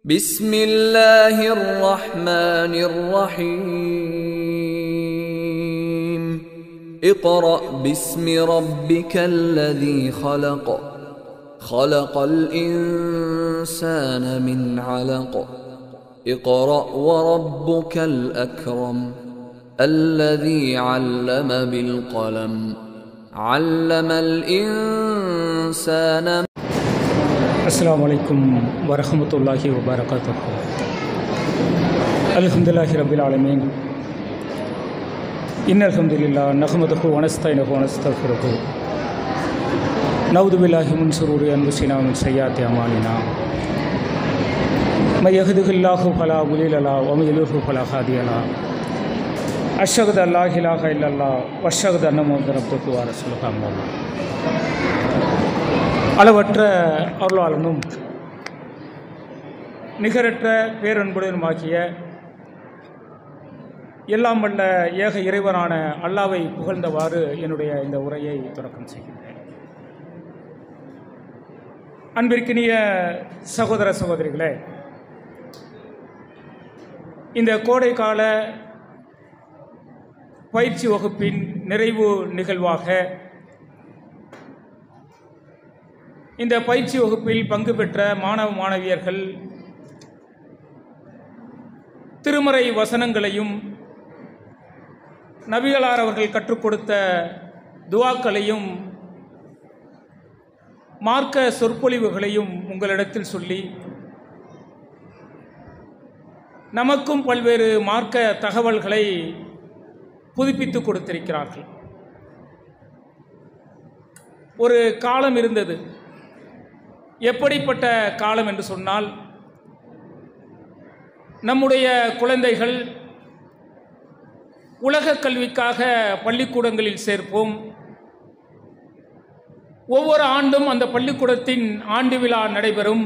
بسم الله الرحمن الرحيم اقرأ باسم ربك الذي خلق خلق الإنسان من علق اقرأ وربك الأكرم الذي علم بالقلم علم الإنسان அஸ்ஸலாமு அலைக்கும் வரஹமத்துல்லாஹி வபரகாத்துஹு அல்ஹம்துலில்லாஹி ரபில் ஆலமீன் இன் அல்ஹம்துலில்லா நஹ்மதுஹு வனஸ்தைனஹு வனஸ்தஃபிருஹு நவுது பில்லாஹி முன் சுரூரி அன்புசினா மின் சையாத்தி அமாலினா மை யஹ்துஹில்லாஹு ஃபலா முலிலலா வமியலுஹு ஃபலா ஹாதியலா அஷ்ஹது அல்லாஹ் இலாஹ இல்லல்லா வஷ்ஹது அன்ன முஹம்மது அப்துஹு வ ரசூலுஹு அம்மா பஅத். அளவற்ற அருளாளனும் நிகரற்ற பேரன்புடனுமாகிய எல்லாம் வல்ல ஏக இறைவனான அல்லாவை புகழ்ந்தவாறு என்னுடைய இந்த உரையை தொடக்கம் செய்கின்றேன் அன்பிற்கினிய சகோதர சகோதரிகளே இந்த கோடைக்கால பயிற்சி வகுப்பின் நிறைவு நிகழ்வாக இந்த பயிற்சி வகுப்பில் பங்கு பெற்ற மாணவ மாணவியர்கள் திருமறை வசனங்களையும் நபிகளார் அவர்கள் கற்றுக் கொடுத்த துவாக்களையும் மார்க்க சொற்பொழிவுகளையும் உங்களிடத்தில் சொல்லி நமக்கும் பல்வேறு மார்க்க தகவல்களை புதுப்பித்து கொடுத்திருக்கிறார்கள் ஒரு காலம் இருந்தது எப்படிப்பட்ட காலம் என்று சொன்னால் நம்முடைய குழந்தைகள் உலக கல்விக்காக பள்ளிக்கூடங்களில் சேர்ப்போம் ஒவ்வொரு ஆண்டும் அந்த பள்ளிக்கூடத்தின் ஆண்டு விழா நடைபெறும்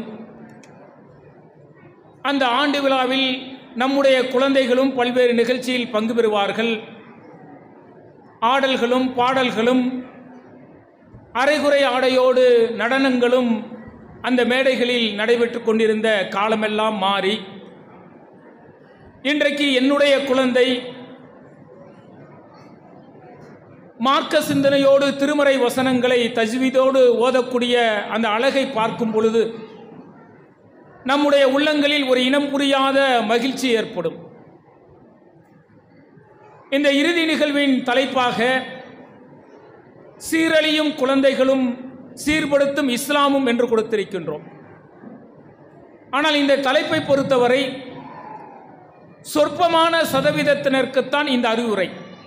அந்த ஆண்டு விழாவில் நம்முடைய குழந்தைகளும் பல்வேறு நிகழ்ச்சியில் பங்கு பெறுவார்கள் ஆடல்களும் பாடல்களும் அரைகுறை ஆடையோடு நடனங்களும் அந்த மேடைகளில் நடைபெற்று கொண்டிருந்த காலமெல்லாம் மாறி இன்றைக்கு என்னுடைய குழந்தை மார்க்க சிந்தனையோடு திருமறை வசனங்களை தஜ்வீதோடு ஓதக்கூடிய அந்த அழகை பார்க்கும் பொழுது நம்முடைய உள்ளங்களில் ஒரு இனம் புரியாத மகிழ்ச்சி ஏற்படும் இந்த இறுதி நிகழ்வின் தலைப்பாக சீரழியும் குழந்தைகளும் சீர்படுத்தும் இஸ்லாமும் என்று கொடுத்திருக்கின்றோம் ஆனால் இந்த தலைப்பை பொறுத்தவரை சொற்பமான சதவீதத்தினருக்குத்தான் இந்த அறிவுரை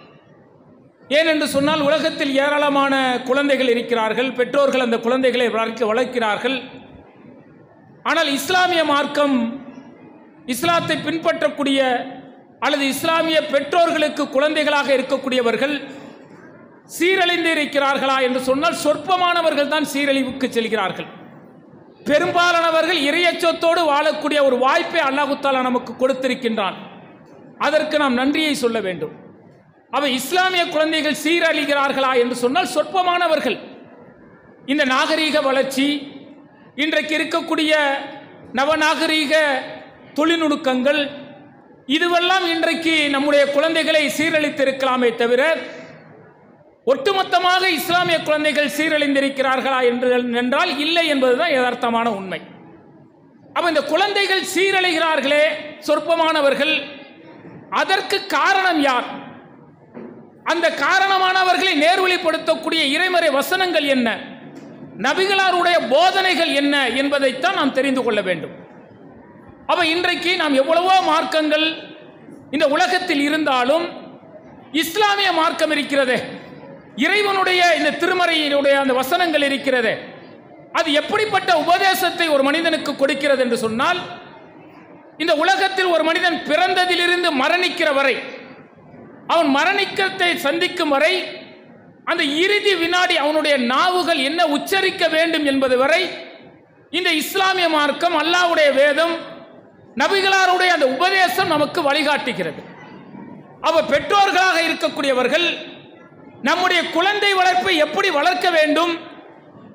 ஏனென்று சொன்னால் உலகத்தில் ஏராளமான குழந்தைகள் இருக்கிறார்கள் பெற்றோர்கள் அந்த குழந்தைகளை வளர்க்க வளர்க்கிறார்கள் ஆனால் இஸ்லாமிய மார்க்கம் இஸ்லாத்தை பின்பற்றக்கூடிய அல்லது இஸ்லாமிய பெற்றோர்களுக்கு குழந்தைகளாக இருக்கக்கூடியவர்கள் சீரழிந்து இருக்கிறார்களா என்று சொன்னால் சொற்பமானவர்கள் தான் சீரழிவுக்கு செல்கிறார்கள் பெரும்பாலானவர்கள் இறையச்சத்தோடு வாழக்கூடிய ஒரு வாய்ப்பை அல்லாஹுத்தாலா நமக்கு கொடுத்திருக்கின்றான் அதற்கு நாம் நன்றியை சொல்ல வேண்டும் அவை இஸ்லாமிய குழந்தைகள் சீரழிகிறார்களா என்று சொன்னால் சொற்பமானவர்கள் இந்த நாகரீக வளர்ச்சி இன்றைக்கு இருக்கக்கூடிய நவநாகரீக தொழில்நுட்பங்கள் இதுவெல்லாம் இன்றைக்கு நம்முடைய குழந்தைகளை சீரழித்திருக்கலாமே தவிர ஒட்டுமொத்தமாக இஸ்லாமிய குழந்தைகள் சீரழிந்திருக்கிறார்களா என்று என்றால் இல்லை என்பதுதான் யதார்த்தமான உண்மை அப்ப இந்த குழந்தைகள் சீரழிகிறார்களே சொற்பமானவர்கள் அதற்கு காரணம் யார் அந்த காரணமானவர்களை நேர்வழிப்படுத்தக்கூடிய இறைமறை வசனங்கள் என்ன நபிகளாருடைய போதனைகள் என்ன என்பதைத்தான் நாம் தெரிந்து கொள்ள வேண்டும் அப்ப இன்றைக்கு நாம் எவ்வளவோ மார்க்கங்கள் இந்த உலகத்தில் இருந்தாலும் இஸ்லாமிய மார்க்கம் இருக்கிறதே இறைவனுடைய இந்த திருமறையினுடைய அந்த வசனங்கள் இருக்கிறது அது எப்படிப்பட்ட உபதேசத்தை ஒரு மனிதனுக்கு கொடுக்கிறது என்று சொன்னால் இந்த உலகத்தில் ஒரு மனிதன் பிறந்ததிலிருந்து மரணிக்கிற வரை அவன் மரணிக்கத்தை சந்திக்கும் வரை அந்த இறுதி வினாடி அவனுடைய நாவுகள் என்ன உச்சரிக்க வேண்டும் என்பது வரை இந்த இஸ்லாமிய மார்க்கம் அல்லாவுடைய வேதம் நபிகளாருடைய அந்த உபதேசம் நமக்கு வழிகாட்டுகிறது அவ பெற்றோர்களாக இருக்கக்கூடியவர்கள் நம்முடைய குழந்தை வளர்ப்பை எப்படி வளர்க்க வேண்டும்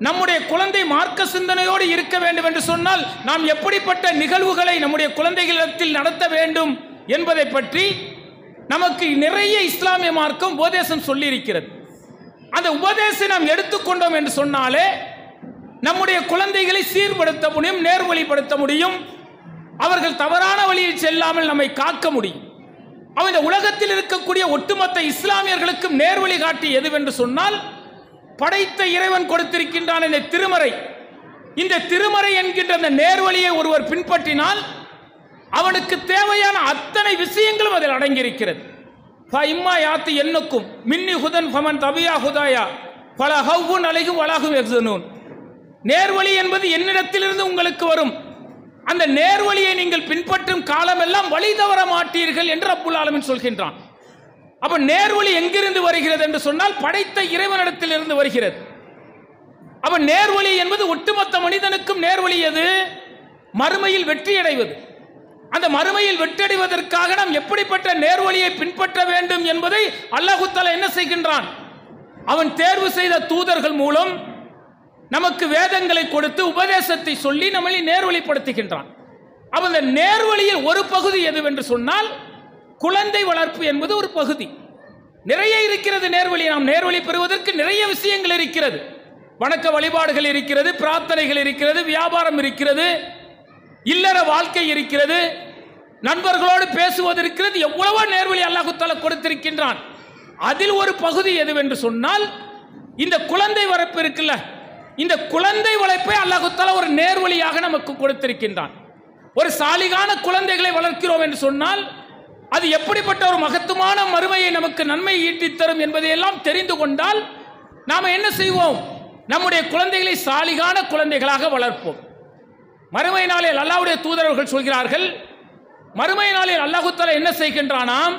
நம்முடைய குழந்தை மார்க்க சிந்தனையோடு இருக்க வேண்டும் என்று சொன்னால் நாம் எப்படிப்பட்ட நிகழ்வுகளை நம்முடைய குழந்தைகளிடத்தில் நடத்த வேண்டும் என்பதை பற்றி நமக்கு நிறைய இஸ்லாமிய மார்க்கம் உபதேசம் சொல்லி இருக்கிறது அந்த உபதேசம் நாம் எடுத்துக்கொண்டோம் என்று சொன்னாலே நம்முடைய குழந்தைகளை சீர்படுத்த முடியும் நேர்வழிப்படுத்த முடியும் அவர்கள் தவறான வழியில் செல்லாமல் நம்மை காக்க முடியும் அவன் இந்த உலகத்தில் இருக்கக்கூடிய ஒட்டுமொத்த இஸ்லாமியர்களுக்கும் நேர்வழி காட்டி எதுவென்று சொன்னால் படைத்த இறைவன் கொடுத்திருக்கின்றான் இந்த திருமறை இந்த திருமறை என்கின்ற அந்த நேர்வழியை ஒருவர் பின்பற்றினால் அவனுக்கு தேவையான அத்தனை விஷயங்களும் அதில் அடங்கியிருக்கிறது இம்மா யாத்து எண்ணுக்கும் மின்னி ஹுதன் ஃபமன் தபியா ஹுதாயா பல ஹவ்வுன் அலைகும் வளாகும் எக்ஸனூன் நேர்வழி என்பது என்னிடத்திலிருந்து உங்களுக்கு வரும் அந்த நேர்வழியை நீங்கள் பின்பற்றும் காலமெல்லாம் வழி தவற மாட்டீர்கள் என்று அப்புல் ஆலமின் சொல்கின்றான் அப்ப நேர்வழி எங்கிருந்து வருகிறது என்று சொன்னால் படைத்த இறைவனிடத்தில் இருந்து வருகிறது அப்ப நேர்வழி என்பது ஒட்டுமொத்த மனிதனுக்கும் நேர்வழி எது மறுமையில் வெற்றி அடைவது அந்த மறுமையில் வெற்றடைவதற்காக நாம் எப்படிப்பட்ட நேர்வழியை பின்பற்ற வேண்டும் என்பதை அல்லாஹு தஆலா என்ன செய்கின்றான் அவன் தேர்வு செய்த தூதர்கள் மூலம் நமக்கு வேதங்களை கொடுத்து உபதேசத்தை சொல்லி நம்மளை நேர்வழிப்படுத்துகின்றான் அப்ப அந்த நேர்வழியில் ஒரு பகுதி எதுவென்று சொன்னால் குழந்தை வளர்ப்பு என்பது ஒரு பகுதி நிறைய இருக்கிறது நேர்வழி நாம் நேர்வழி பெறுவதற்கு நிறைய விஷயங்கள் இருக்கிறது வணக்க வழிபாடுகள் இருக்கிறது பிரார்த்தனைகள் இருக்கிறது வியாபாரம் இருக்கிறது இல்லற வாழ்க்கை இருக்கிறது நண்பர்களோடு பேசுவது இருக்கிறது எவ்வளவோ நேர்வழி அல்லாஹு தஆலா கொடுத்திருக்கின்றான் அதில் ஒரு பகுதி எதுவென்று சொன்னால் இந்த குழந்தை வளர்ப்பு இருக்குல்ல இந்த குழந்தை வளர்ப்பை அல்லாஹு தஆலா ஒரு நேர்வழியாக நமக்கு கொடுத்திருக்கின்றான் ஒரு சாலிகான குழந்தைகளை வளர்க்கிறோம் என்று சொன்னால் அது எப்படிப்பட்ட ஒரு மகத்துவமான மறுமையை நமக்கு நன்மை ஈட்டித் தரும் என்பதையெல்லாம் தெரிந்து கொண்டால் நாம் என்ன செய்வோம் நம்முடைய குழந்தைகளை சாலிகான குழந்தைகளாக வளர்ப்போம் மறுமை நாளில் அல்லாஹ்வுடைய தூதரவர்கள் சொல்கிறார்கள் மறுமை நாளில் அல்லாஹு தஆலா என்ன செய்கின்றானாம்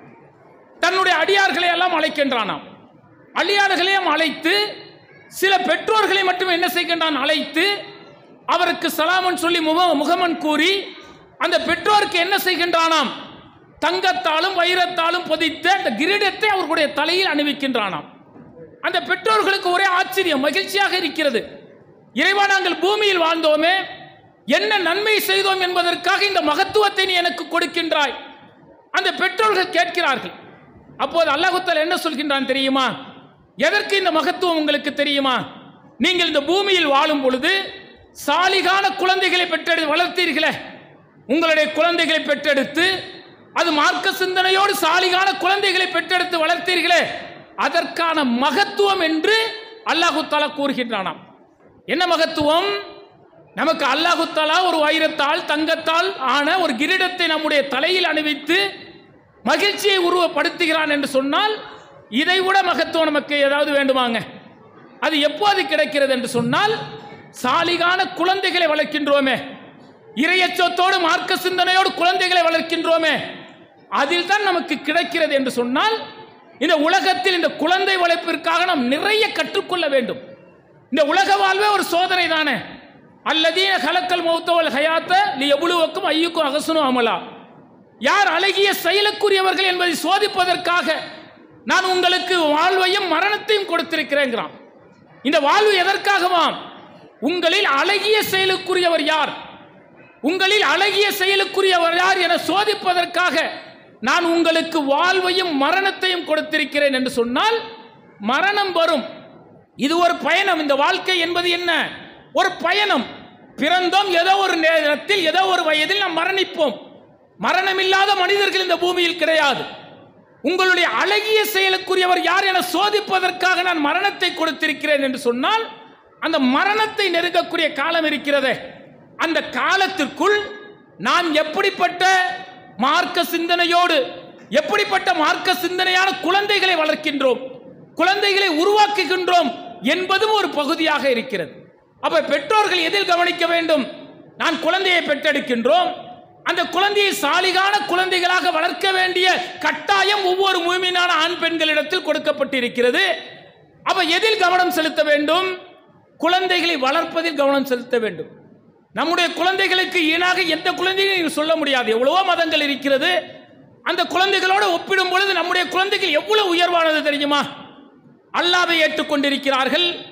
தன்னுடைய அடியார்களை எல்லாம் அழைக்கின்றானாம் அடியார்களையும் அழைத்து சில பெற்றோர்களை மட்டும் என்ன செய்கின்றான் அழைத்து அவருக்கு சலாமன் சொல்லி முக முகமன் கூறி அந்த பெற்றோருக்கு என்ன செய்கின்றானாம் தங்கத்தாலும் வைரத்தாலும் பொதித்த அந்த கிரீடத்தை அவர்களுடைய தலையில் அணிவிக்கின்றானாம் அந்த பெற்றோர்களுக்கு ஒரே ஆச்சரியம் மகிழ்ச்சியாக இருக்கிறது இறைவா நாங்கள் பூமியில் வாழ்ந்தோமே என்ன நன்மை செய்தோம் என்பதற்காக இந்த மகத்துவத்தை நீ எனக்கு கொடுக்கின்றாய் அந்த பெற்றோர்கள் கேட்கிறார்கள் அப்போது அல்லாஹுத்தால் என்ன சொல்கின்றான் தெரியுமா எதற்கு இந்த மகத்துவம் உங்களுக்கு தெரியுமா நீங்கள் இந்த பூமியில் வாழும் பொழுது சாலிகான குழந்தைகளை பெற்றெடு வளர்த்தீர்களே உங்களுடைய குழந்தைகளை பெற்றெடுத்து அது மார்க்க சிந்தனையோடு சாலிகான குழந்தைகளை பெற்றெடுத்து வளர்த்தீர்களே அதற்கான மகத்துவம் என்று அல்லாஹு தாலா கூறுகின்றானாம் என்ன மகத்துவம் நமக்கு அல்லாஹு தாலா ஒரு வைரத்தால் தங்கத்தால் ஆன ஒரு கிரீடத்தை நம்முடைய தலையில் அணிவித்து மகிழ்ச்சியை உருவப்படுத்துகிறான் என்று சொன்னால் இதைவிட மகத்துவம் நமக்கு ஏதாவது வேண்டுமாங்க அது எப்போது கிடைக்கிறது என்று சொன்னால் சாலிகான குழந்தைகளை வளர்க்கின்றோமே இரையச்சத்தோடு மார்க்க சிந்தனையோடு குழந்தைகளை வளர்க்கின்றோமே அதில் தான் நமக்கு கிடைக்கிறது என்று சொன்னால் இந்த உலகத்தில் இந்த குழந்தை வளர்ப்பிற்காக நாம் நிறைய கற்றுக்கொள்ள வேண்டும் இந்த உலக வாழ்வே ஒரு சோதனை தானே அல்லதீன கலக்கல் மௌத்தவல் ஹயாத்த நீ எவ்வளவுக்கும் ஐயுக்கும் அகசனும் அமலா யார் அழகிய செயலுக்குரியவர்கள் என்பதை சோதிப்பதற்காக நான் உங்களுக்கு வாழ்வையும் மரணத்தையும் கொடுத்திருக்கிறேங்கிறான் இந்த வாழ்வு எதற்காகவாம் உங்களில் அழகிய செயலுக்குரியவர் யார் உங்களில் அழகிய செயலுக்குரியவர் யார் என சோதிப்பதற்காக நான் உங்களுக்கு வாழ்வையும் மரணத்தையும் கொடுத்திருக்கிறேன் என்று சொன்னால் மரணம் வரும் இது ஒரு பயணம் இந்த வாழ்க்கை என்பது என்ன ஒரு பயணம் பிறந்தோம் ஏதோ ஒரு நேரத்தில் ஏதோ ஒரு வயதில் நாம் மரணிப்போம் மரணமில்லாத மனிதர்கள் இந்த பூமியில் கிடையாது உங்களுடைய அழகிய செயலுக்குரியவர் யார் என சோதிப்பதற்காக நான் மரணத்தை கொடுத்திருக்கிறேன் என்று சொன்னால் அந்த மரணத்தை நெருங்கக்கூடிய காலம் இருக்கிறதே அந்த காலத்திற்குள் நாம் எப்படிப்பட்ட மார்க்க சிந்தனையோடு எப்படிப்பட்ட மார்க்க சிந்தனையான குழந்தைகளை வளர்க்கின்றோம் குழந்தைகளை உருவாக்குகின்றோம் என்பதும் ஒரு பகுதியாக இருக்கிறது அப்ப பெற்றோர்கள் எதில் கவனிக்க வேண்டும் நான் குழந்தையை பெற்றெடுக்கின்றோம் அந்த குழந்தையை சாலிகான குழந்தைகளாக வளர்க்க வேண்டிய கட்டாயம் ஒவ்வொரு மூமினான ஆண் பெண்களிடத்தில் கொடுக்கப்பட்டிருக்கிறது அப்ப எதில் கவனம் செலுத்த வேண்டும் குழந்தைகளை வளர்ப்பதில் கவனம் செலுத்த வேண்டும் நம்முடைய குழந்தைகளுக்கு ஈனாக எந்த குழந்தையும் நீங்க சொல்ல முடியாது எவ்வளவோ மதங்கள் இருக்கிறது அந்த குழந்தைகளோடு ஒப்பிடும் பொழுது நம்முடைய குழந்தைகள் எவ்வளவு உயர்வானது தெரியுமா அல்லாவை ஏற்றுக்கொண்டிருக்கிறார்கள்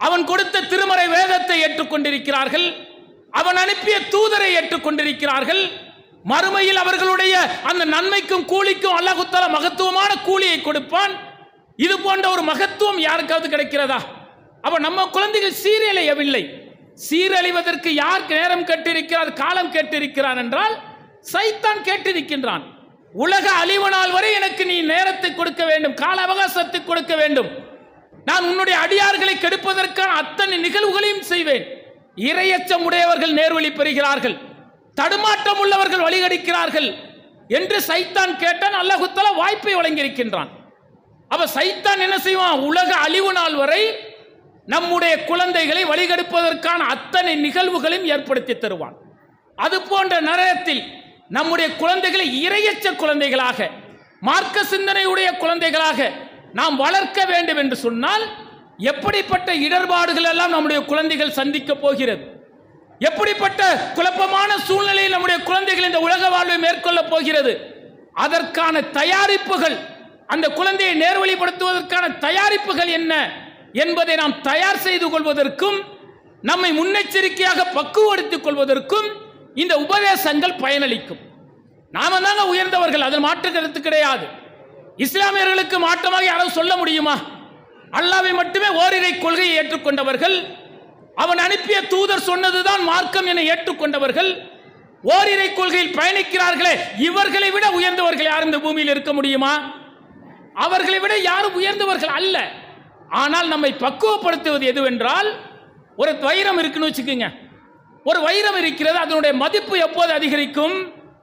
அவன் கொடுத்த திருமறை வேதத்தை ஏற்றுக்கொண்டிருக்கிறார்கள் அவன் அனுப்பிய தூதரை ஏற்றுக்கொண்டிருக்கிறார்கள் மறுமையில் அவர்களுடைய அந்த நன்மைக்கும் கூலிக்கும் அல்லாஹுத்தால மகத்துவமான கூலியை கொடுப்பான் இது போன்ற ஒரு மகத்துவம் யாருக்காவது கிடைக்கிறதா அப்ப நம்ம குழந்தைகள் சீரழியவில்லை சீரழிவதற்கு யார் நேரம் கேட்டிருக்கிறார் காலம் கேட்டிருக்கிறார் என்றால் சைத்தான் கேட்டிருக்கின்றான் உலக அழிவு நாள் வரை எனக்கு நீ நேரத்தை கொடுக்க வேண்டும் கால அவகாசத்தை கொடுக்க வேண்டும் நான் உன்னுடைய அடியார்களை கெடுப்பதற்கான அத்தனை நிகழ்வுகளையும் செய்வேன் இரையச்சம் உடையவர்கள் நேர்வழி பெறுகிறார்கள் தடுமாற்றம் உள்ளவர்கள் வழிகடிக்கிறார்கள் என்று சைத்தான் கேட்டான் அல்லாஹுத்தால வாய்ப்பை வழங்கியிருக்கின்றான் அப்ப சைத்தான் என்ன செய்வான் உலக அழிவு நாள் வரை நம்முடைய குழந்தைகளை வழிகெடுப்பதற்கான அத்தனை நிகழ்வுகளையும் ஏற்படுத்தி தருவான் அது போன்ற நேரத்தில் நம்முடைய குழந்தைகளை இரையச்ச குழந்தைகளாக மார்க்க சிந்தனையுடைய குழந்தைகளாக நாம் வளர்க்க வேண்டும் என்று சொன்னால் எப்படிப்பட்ட இடர்பாடுகள் எல்லாம் நம்முடைய குழந்தைகள் சந்திக்க போகிறது எப்படிப்பட்ட குழப்பமான சூழ்நிலையில் நம்முடைய குழந்தைகள் இந்த உலக வாழ்வை மேற்கொள்ள போகிறது அதற்கான தயாரிப்புகள் அந்த குழந்தையை நேர்வழிப்படுத்துவதற்கான தயாரிப்புகள் என்ன என்பதை நாம் தயார் செய்து கொள்வதற்கும் நம்மை முன்னெச்சரிக்கையாக பக்குவப்படுத்திக் கொள்வதற்கும் இந்த உபதேசங்கள் பயனளிக்கும் நாம தாங்க உயர்ந்தவர்கள் அதில் மாற்று கருத்து கிடையாது இஸ்லாமியர்களுக்கு மாற்றமாக யாரும் சொல்ல முடியுமா அல்லாவை மட்டுமே ஓரிரை கொள்கையை ஏற்றுக்கொண்டவர்கள் அவன் அனுப்பிய தூதர் சொன்னதுதான் மார்க்கம் என ஏற்றுக்கொண்டவர்கள் ஓரிரை கொள்கையில் பயணிக்கிறார்களே இவர்களை விட உயர்ந்தவர்கள் யார் இந்த பூமியில் இருக்க முடியுமா அவர்களை விட யாரும் உயர்ந்தவர்கள் அல்ல ஆனால் நம்மை பக்குவப்படுத்துவது எதுவென்றால் ஒரு வைரம் இருக்குன்னு வச்சுக்கோங்க ஒரு வைரம் இருக்கிறது அதனுடைய மதிப்பு எப்போது அதிகரிக்கும்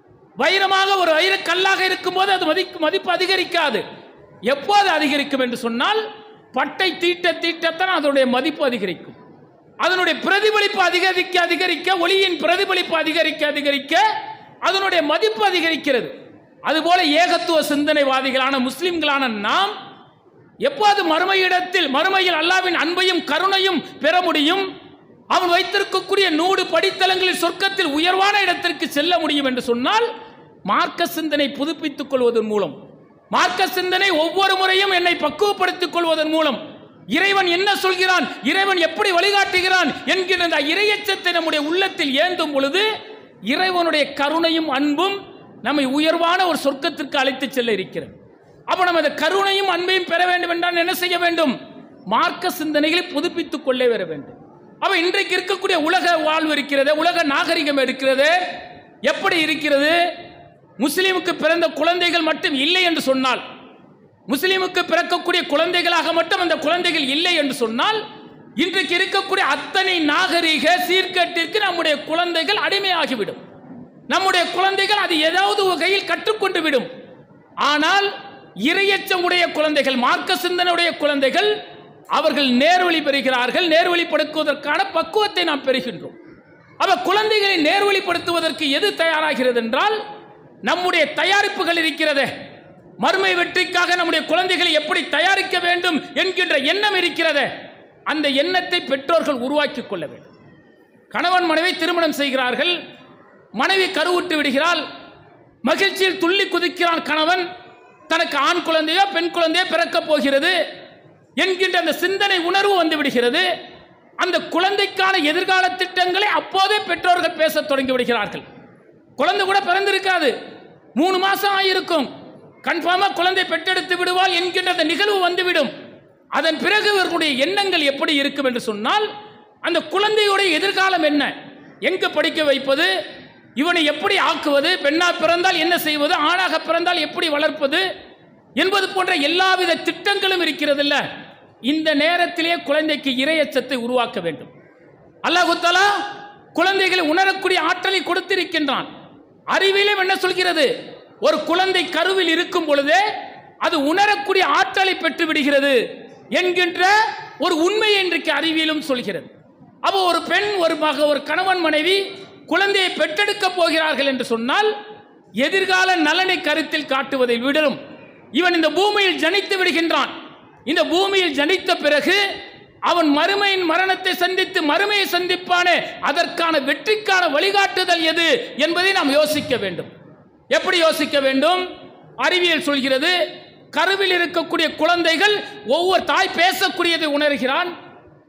வைரமாக ஒரு வைர கல்லாக இருக்கும்போது அது மதிப்பு மதிப்பு அதிகரிக்காது எப்போது அதிகரிக்கும் என்று சொன்னால் பட்டை தீட்ட தீட்டத்தான் அதனுடைய மதிப்பு அதிகரிக்கும் அதனுடைய பிரதிபலிப்பு அதிகரிக்க அதிகரிக்க ஒளியின் பிரதிபலிப்பு அதிகரிக்க அதிகரிக்க அதனுடைய மதிப்பு அதிகரிக்கிறது அதுபோல ஏகத்துவ சிந்தனைவாதிகளான முஸ்லிம்களான நாம் எப்போது மறுமையிடத்தில் மறுமையில் அல்லாவின் அன்பையும் கருணையும் பெற முடியும் அவன் வைத்திருக்கக்கூடிய நூறு படித்தலங்களில் சொர்க்கத்தில் உயர்வான இடத்திற்கு செல்ல முடியும் என்று சொன்னால் மார்க்க சிந்தனை புதுப்பித்துக் கொள்வதன் மூலம் மார்க்க சிந்தனை ஒவ்வொரு முறையும் என்னை பக்குவப்படுத்திக் கொள்வதன் மூலம் இறைவன் என்ன சொல்கிறான் இறைவன் எப்படி வழிகாட்டுகிறான் என்கிற அந்த இறையச்சத்தை நம்முடைய உள்ளத்தில் ஏந்தும் பொழுது இறைவனுடைய கருணையும் அன்பும் நம்மை உயர்வான ஒரு சொர்க்கத்திற்கு அழைத்து செல்ல இருக்கிறது அப்ப நம்ம இந்த கருணையும் அன்பையும் பெற வேண்டும் என்றால் என்ன செய்ய வேண்டும் மார்க்க சிந்தனைகளை புதுப்பித்துக் கொள்ளே வர வேண்டும் அப்ப இன்றைக்கு இருக்கக்கூடிய உலக வாழ்வு இருக்கிறது உலக நாகரிகம் இருக்கிறது எப்படி இருக்கிறது முஸ்லிமுக்கு பிறந்த குழந்தைகள் மட்டும் இல்லை என்று சொன்னால் முஸ்லிமுக்கு பிறக்கக்கூடிய குழந்தைகளாக மட்டும் அந்த குழந்தைகள் இல்லை என்று சொன்னால் இன்றைக்கு இருக்கக்கூடிய அத்தனை நாகரீக சீர்கேட்டிற்கு நம்முடைய குழந்தைகள் அடிமையாகிவிடும் நம்முடைய குழந்தைகள் அது ஏதாவது வகையில் கற்றுக்கொண்டு விடும் ஆனால் இரையச்சம் உடைய குழந்தைகள் மார்க்க சிந்தனையுடைய குழந்தைகள் அவர்கள் நேர்வழி பெறுகிறார்கள் நேர்வழிப்படுத்துவதற்கான பக்குவத்தை நாம் பெறுகின்றோம் அப்ப குழந்தைகளை நேர்வழிப்படுத்துவதற்கு எது தயாராகிறது என்றால் நம்முடைய தயாரிப்புகள் இருக்கிறதே மறுமை வெற்றிக்காக நம்முடைய குழந்தைகளை எப்படி தயாரிக்க வேண்டும் என்கின்ற எண்ணம் இருக்கிறதே அந்த எண்ணத்தை பெற்றோர்கள் உருவாக்கி கொள்ள வேண்டும் கணவன் மனைவி திருமணம் செய்கிறார்கள் மனைவி கருவுட்டு விடுகிறாள் மகிழ்ச்சியில் துள்ளி குதிக்கிறான் கணவன் தனக்கு ஆண் குழந்தையோ பெண் குழந்தையோ பிறக்கப் போகிறது என்கின்ற அந்த சிந்தனை உணர்வு வந்து விடுகிறது அந்த குழந்தைக்கான எதிர்கால திட்டங்களை அப்போதே பெற்றோர்கள் பேசத் தொடங்கி விடுகிறார்கள் குழந்தை கூட பிறந்திருக்காது மூணு மாசம் ஆயிருக்கும் கன்ஃபார்மா குழந்தை பெற்றெடுத்து விடுவாள் என்கின்ற அந்த நிகழ்வு வந்துவிடும் அதன் பிறகு இவர்களுடைய எண்ணங்கள் எப்படி இருக்கும் என்று சொன்னால் அந்த குழந்தையுடைய எதிர்காலம் என்ன எங்கு படிக்க வைப்பது இவனை எப்படி ஆக்குவது பெண்ணா பிறந்தால் என்ன செய்வது ஆணாக பிறந்தால் எப்படி வளர்ப்பது என்பது போன்ற எல்லாவித திட்டங்களும் இருக்கிறதில்ல இந்த நேரத்திலே குழந்தைக்கு இரையச்சத்தை உருவாக்க வேண்டும் அல்லாஹு தஆலா குழந்தைகளை உணரக்கூடிய ஆற்றலை கொடுத்திருக்கின்றான் அறிவிலும் என்ன சொல்கிறது ஒரு குழந்தை கருவில் இருக்கும் பொழுதே அது உணரக்கூடிய ஆற்றலை பெற்று விடுகிறது என்கின்ற ஒரு உண்மையை இன்றைக்கு அறிவியலும் சொல்கிறது அப்போ ஒரு பெண் ஒரு மக ஒரு கணவன் மனைவி குழந்தையை பெற்றெடுக்க போகிறார்கள் என்று சொன்னால் எதிர்கால நலனை கருத்தில் காட்டுவதை விடலும் இவன் இந்த பூமியில் ஜனித்து விடுகின்றான் இந்த பூமியில் ஜனித்த பிறகு அவன் மறுமையின் மரணத்தை சந்தித்து மறுமையை சந்திப்பானே அதற்கான வெற்றிக்கான வழிகாட்டுதல் எது என்பதை நாம் யோசிக்க வேண்டும் எப்படி யோசிக்க வேண்டும் அறிவியல் சொல்கிறது கருவில் இருக்கக்கூடிய குழந்தைகள் ஒவ்வொரு தாய் பேசக்கூடியதை உணர்கிறான்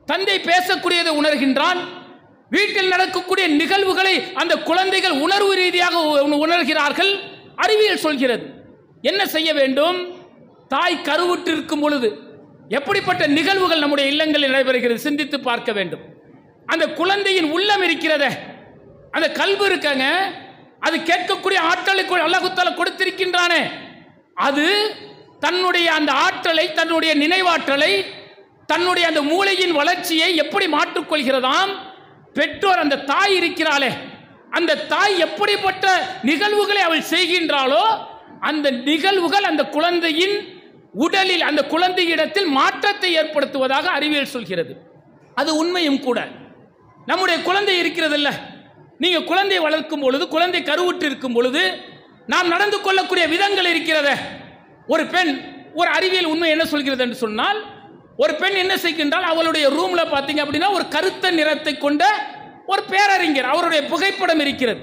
தந்தை பேசக்கூடியதை உணர்கின்றான் வீட்டில் நடக்கக்கூடிய நிகழ்வுகளை அந்த குழந்தைகள் உணர்வு ரீதியாக உ- உணர்கிறார்கள் அறிவியல் சொல்கிறது என்ன செய்ய வேண்டும் தாய் கருவுற்று இருக்கும் பொழுது எப்படிப்பட்ட நிகழ்வுகள் நம்முடைய இல்லங்களில் நடைபெறுகிறது சிந்தித்து பார்க்க வேண்டும் அந்த குழந்தையின் உள்ளம் இருக்கிறதே அந்த கல்வி இருக்கங்க அது கேட்கக்கூடிய ஆற்றலை கொ- அல்லாஹுத்தால கொடுத்திருக்கின்றானே அது தன்னுடைய அந்த ஆற்றலை தன்னுடைய நினைவாற்றலை தன்னுடைய அந்த மூளையின் வளர்ச்சியை எப்படி மாற்றிக்கொள்கிறதாம் பெற்றோர் அந்த தாய் இருக்கிறாளே அந்த தாய் எப்படிப்பட்ட நிகழ்வுகளை அவள் செய்கின்றாளோ அந்த நிகழ்வுகள் அந்த குழந்தையின் உடலில் அந்த குழந்தையிடத்தில் மாற்றத்தை ஏற்படுத்துவதாக அறிவியல் சொல்கிறது அது உண்மையும் கூட நம்முடைய குழந்தை இருக்கிறதில்ல நீங்க குழந்தை வளர்க்கும் பொழுது குழந்தை கருவுற்று இருக்கும் பொழுது நாம் நடந்து கொள்ளக்கூடிய விதங்கள் இருக்கிறதே ஒரு பெண் ஒரு அறிவியல் உண்மை என்ன சொல்கிறது என்று சொன்னால் ஒரு பெண் என்ன செய்கின்றால் அவளுடைய ரூம்ல பார்த்தீங்க அப்படின்னா ஒரு கருத்த நிறத்தை கொண்ட ஒரு பேரறிஞர் அவருடைய புகைப்படம் இருக்கிறது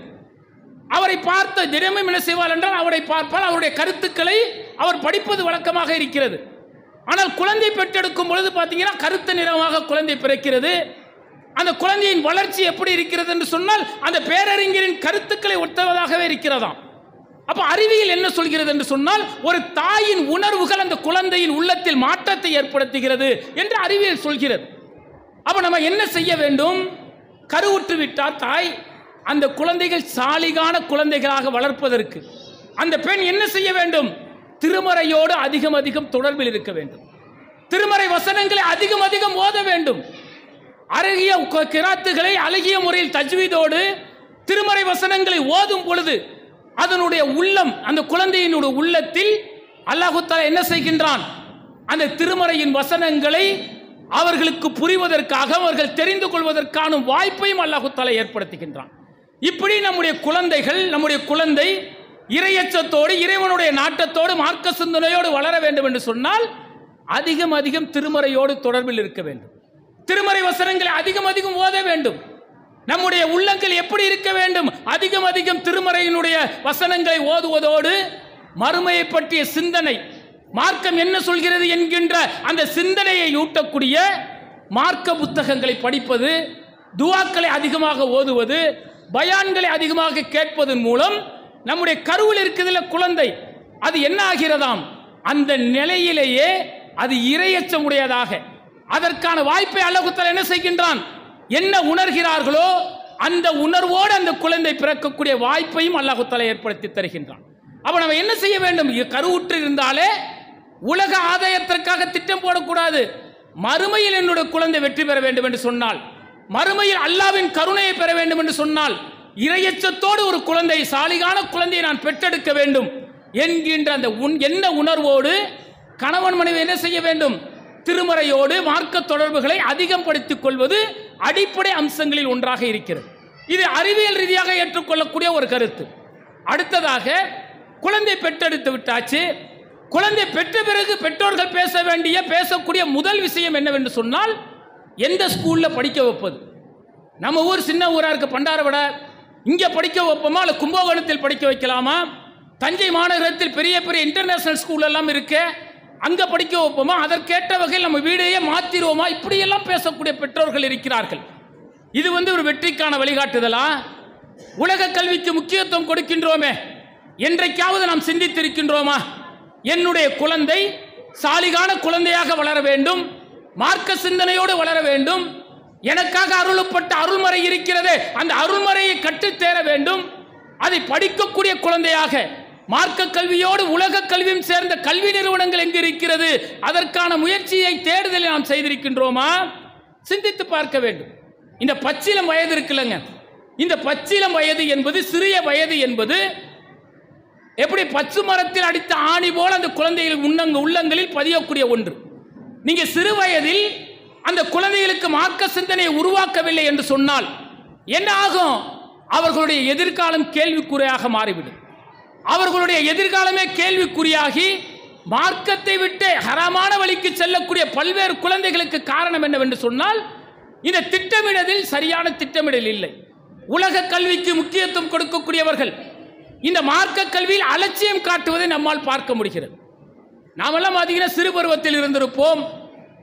அவரை பார்த்த தினமும் என்ன செய்வாள் என்றால் அவரை பார்ப்பால் அவருடைய கருத்துக்களை அவர் படிப்பது வழக்கமாக இருக்கிறது ஆனால் குழந்தை பெற்றெடுக்கும் பொழுது பார்த்தீங்கன்னா கருத்த நிறமாக குழந்தை பிறக்கிறது அந்த குழந்தையின் வளர்ச்சி எப்படி இருக்கிறது என்று சொன்னால் அந்த பேரறிஞரின் கருத்துக்களை ஒத்தவதாகவே இருக்கிறதாம் அப்ப அறிவியல் என்ன சொல்கிறது என்று சொன்னால் ஒரு தாயின் உணர்வுகள் அந்த குழந்தையின் உள்ளத்தில் மாற்றத்தை ஏற்படுத்துகிறது என்று அறிவியல் சொல்கிறது அப்ப நம்ம என்ன செய்ய வேண்டும் கருவுற்று விட்டார் தாய் அந்த குழந்தைகள் சாலிகான குழந்தைகளாக வளர்ப்பதற்கு அந்த பெண் என்ன செய்ய வேண்டும் திருமறையோடு அதிகம் அதிகம் தொடர்பில் இருக்க வேண்டும் திருமறை வசனங்களை அதிகம் அதிகம் ஓத வேண்டும் அழகிய கு- கிராத்துகளை அழகிய முறையில் தஜ்வீதோடு திருமறை வசனங்களை ஓதும் பொழுது அதனுடைய உள்ளம் அந்த குழந்தையினுடைய உள்ளத்தில் அல்லாஹு தஆலா என்ன செய்கின்றான் அந்த திருமறையின் வசனங்களை அவர்களுக்கு புரிவதற்காக அவர்கள் தெரிந்து கொள்வதற்கான வாய்ப்பையும் அல்லாஹு தஆலா ஏற்படுத்துகின்றான் இப்படி நம்முடைய குழந்தைகள் நம்முடைய குழந்தை இரையச்சத்தோடு இறைவனுடைய நாட்டத்தோடு மார்க்க சிந்தனையோடு வளர வேண்டும் என்று சொன்னால் அதிகம் அதிகம் திருமறையோடு தொடர்பில் இருக்க வேண்டும் திருமறை வசனங்களை அதிகம் அதிகம் ஓத வேண்டும் நம்முடைய உள்ளங்கள் எப்படி இருக்க வேண்டும் அதிகம் அதிகம் திருமறையினுடைய வசனங்களை ஓதுவதோடு மறுமையை பற்றிய சிந்தனை மார்க்கம் என்ன சொல்கிறது என்கின்ற அந்த சிந்தனையை ஊட்டக்கூடிய மார்க்க புத்தகங்களை படிப்பது துவாக்களை அதிகமாக ஓதுவது பயான்களை அதிகமாக கேட்பதன் மூலம் நம்முடைய கருவில் இருக்குதுல குழந்தை அது என்ன ஆகிறதாம் அந்த நிலையிலேயே அது இரையச்சமுடையதாக அதற்கான வாய்ப்பை அல்லாஹுத்தாலா என்ன செய்கின்றான் என்ன உணர்கிறார்களோ அந்த உணர்வோடு அந்த குழந்தை பிறக்கக்கூடிய வாய்ப்பையும் அல்லாஹுத்தாலா ஏற்படுத்தி தருகின்றான் அப்ப நம்ம என்ன செய்ய வேண்டும் இ- கருவுற்று இருந்தாலே உலக ஆதாயத்திற்காக திட்டம் போடக்கூடாது மறுமையில் என்னுடைய குழந்தை வெற்றி பெற வேண்டும் என்று சொன்னால் மறுமையில் அல்லாவின் கருணையை பெற வேண்டும் என்று சொன்னால் இரையச்சத்தோடு ஒரு குழந்தை சாலிகான குழந்தையை நான் பெற்றெடுக்க வேண்டும் என்கின்ற அந்த உன் என்ன உணர்வோடு கணவன் மனைவி என்ன செய்ய வேண்டும் திருமறையோடு மார்க்க தொடர்புகளை அதிகம் படுத்திக் கொள்வது அடிப்படை அம்சங்களில் ஒன்றாக இருக்கிறது இது அறிவியல் ரீதியாக ஏற்றுக்கொள்ளக்கூடிய ஒரு கருத்து அடுத்ததாக குழந்தை பெற்றெடுத்து விட்டாச்சு குழந்தை பெற்ற பிறகு பெற்றோர்கள் பேச வேண்டிய பேசக்கூடிய முதல் விஷயம் என்னவென்று சொன்னால் எந்த ஸ்கூல்ல படிக்க வைப்பது நம்ம ஊர் சின்ன ஊரா இருக்க பண்டாரவடை இங்கே படிக்க வைப்போமா இல்லை கும்பகோணத்தில் படிக்க வைக்கலாமா தஞ்சை மாநகரத்தில் பெரிய பெரிய இன்டர்நேஷனல் ஸ்கூல் எல்லாம் இருக்கு அங்கே படிக்க வைப்போமா அதற்கேற்ற வகையில் நம்ம வீடையே மாத்திருவோமா இப்படியெல்லாம் பேசக்கூடிய பெற்றோர்கள் இருக்கிறார்கள் இது வந்து ஒரு வெற்றிக்கான வழிகாட்டுதலா உலக கல்விக்கு முக்கியத்துவம் கொடுக்கின்றோமே என்றைக்காவது நாம் சிந்தித்திருக்கின்றோமா என்னுடைய குழந்தை சாலிகான குழந்தையாக வளர வேண்டும் மார்க்க சிந்தனையோடு வளர வேண்டும் எனக்காக அருளப்பட்ட அருள்மறை இருக்கிறது அந்த அருள்மறையை கற்றுத்தேர வேண்டும் அதை படிக்கக்கூடிய குழந்தையாக மார்க்க கல்வியோடு உலக கல்வியும் சேர்ந்த கல்வி நிறுவனங்கள் எங்கு இருக்கிறது அதற்கான முயற்சியை தேடுதலை நாம் செய்திருக்கின்றோமா சிந்தித்து பார்க்க வேண்டும் இந்த பச்சிலம் வயது இருக்குல்லங்க இந்த பச்சிலம் வயது என்பது சிறிய வயது என்பது எப்படி பச்சு மரத்தில் அடித்த ஆணி போல அந்த குழந்தைகள் உன்னங்க உள்ளங்களில் பதியக்கூடிய ஒன்று நீங்க சிறு வயதில் அந்த குழந்தைகளுக்கு மார்க்க சிந்தனையை உருவாக்கவில்லை என்று சொன்னால் என்ன ஆகும் அவர்களுடைய எதிர்காலம் கேள்விக்குறையாக மாறிவிடும் அவர்களுடைய எதிர்காலமே கேள்விக்குறியாகி மார்க்கத்தை விட்டு ஹராமான வழிக்கு செல்லக்கூடிய பல்வேறு குழந்தைகளுக்கு காரணம் என்னவென்று சொன்னால் இந்த திட்டமிடலில் சரியான திட்டமிடல் இல்லை உலக கல்விக்கு முக்கியத்துவம் கொடுக்கக்கூடியவர்கள் இந்த மார்க்க கல்வியில் அலட்சியம் காட்டுவதை நம்மால் பார்க்க முடிகிறது நாமெல்லாம் பார்த்தீங்கன்னா சிறு பருவத்தில் இருந்திருப்போம்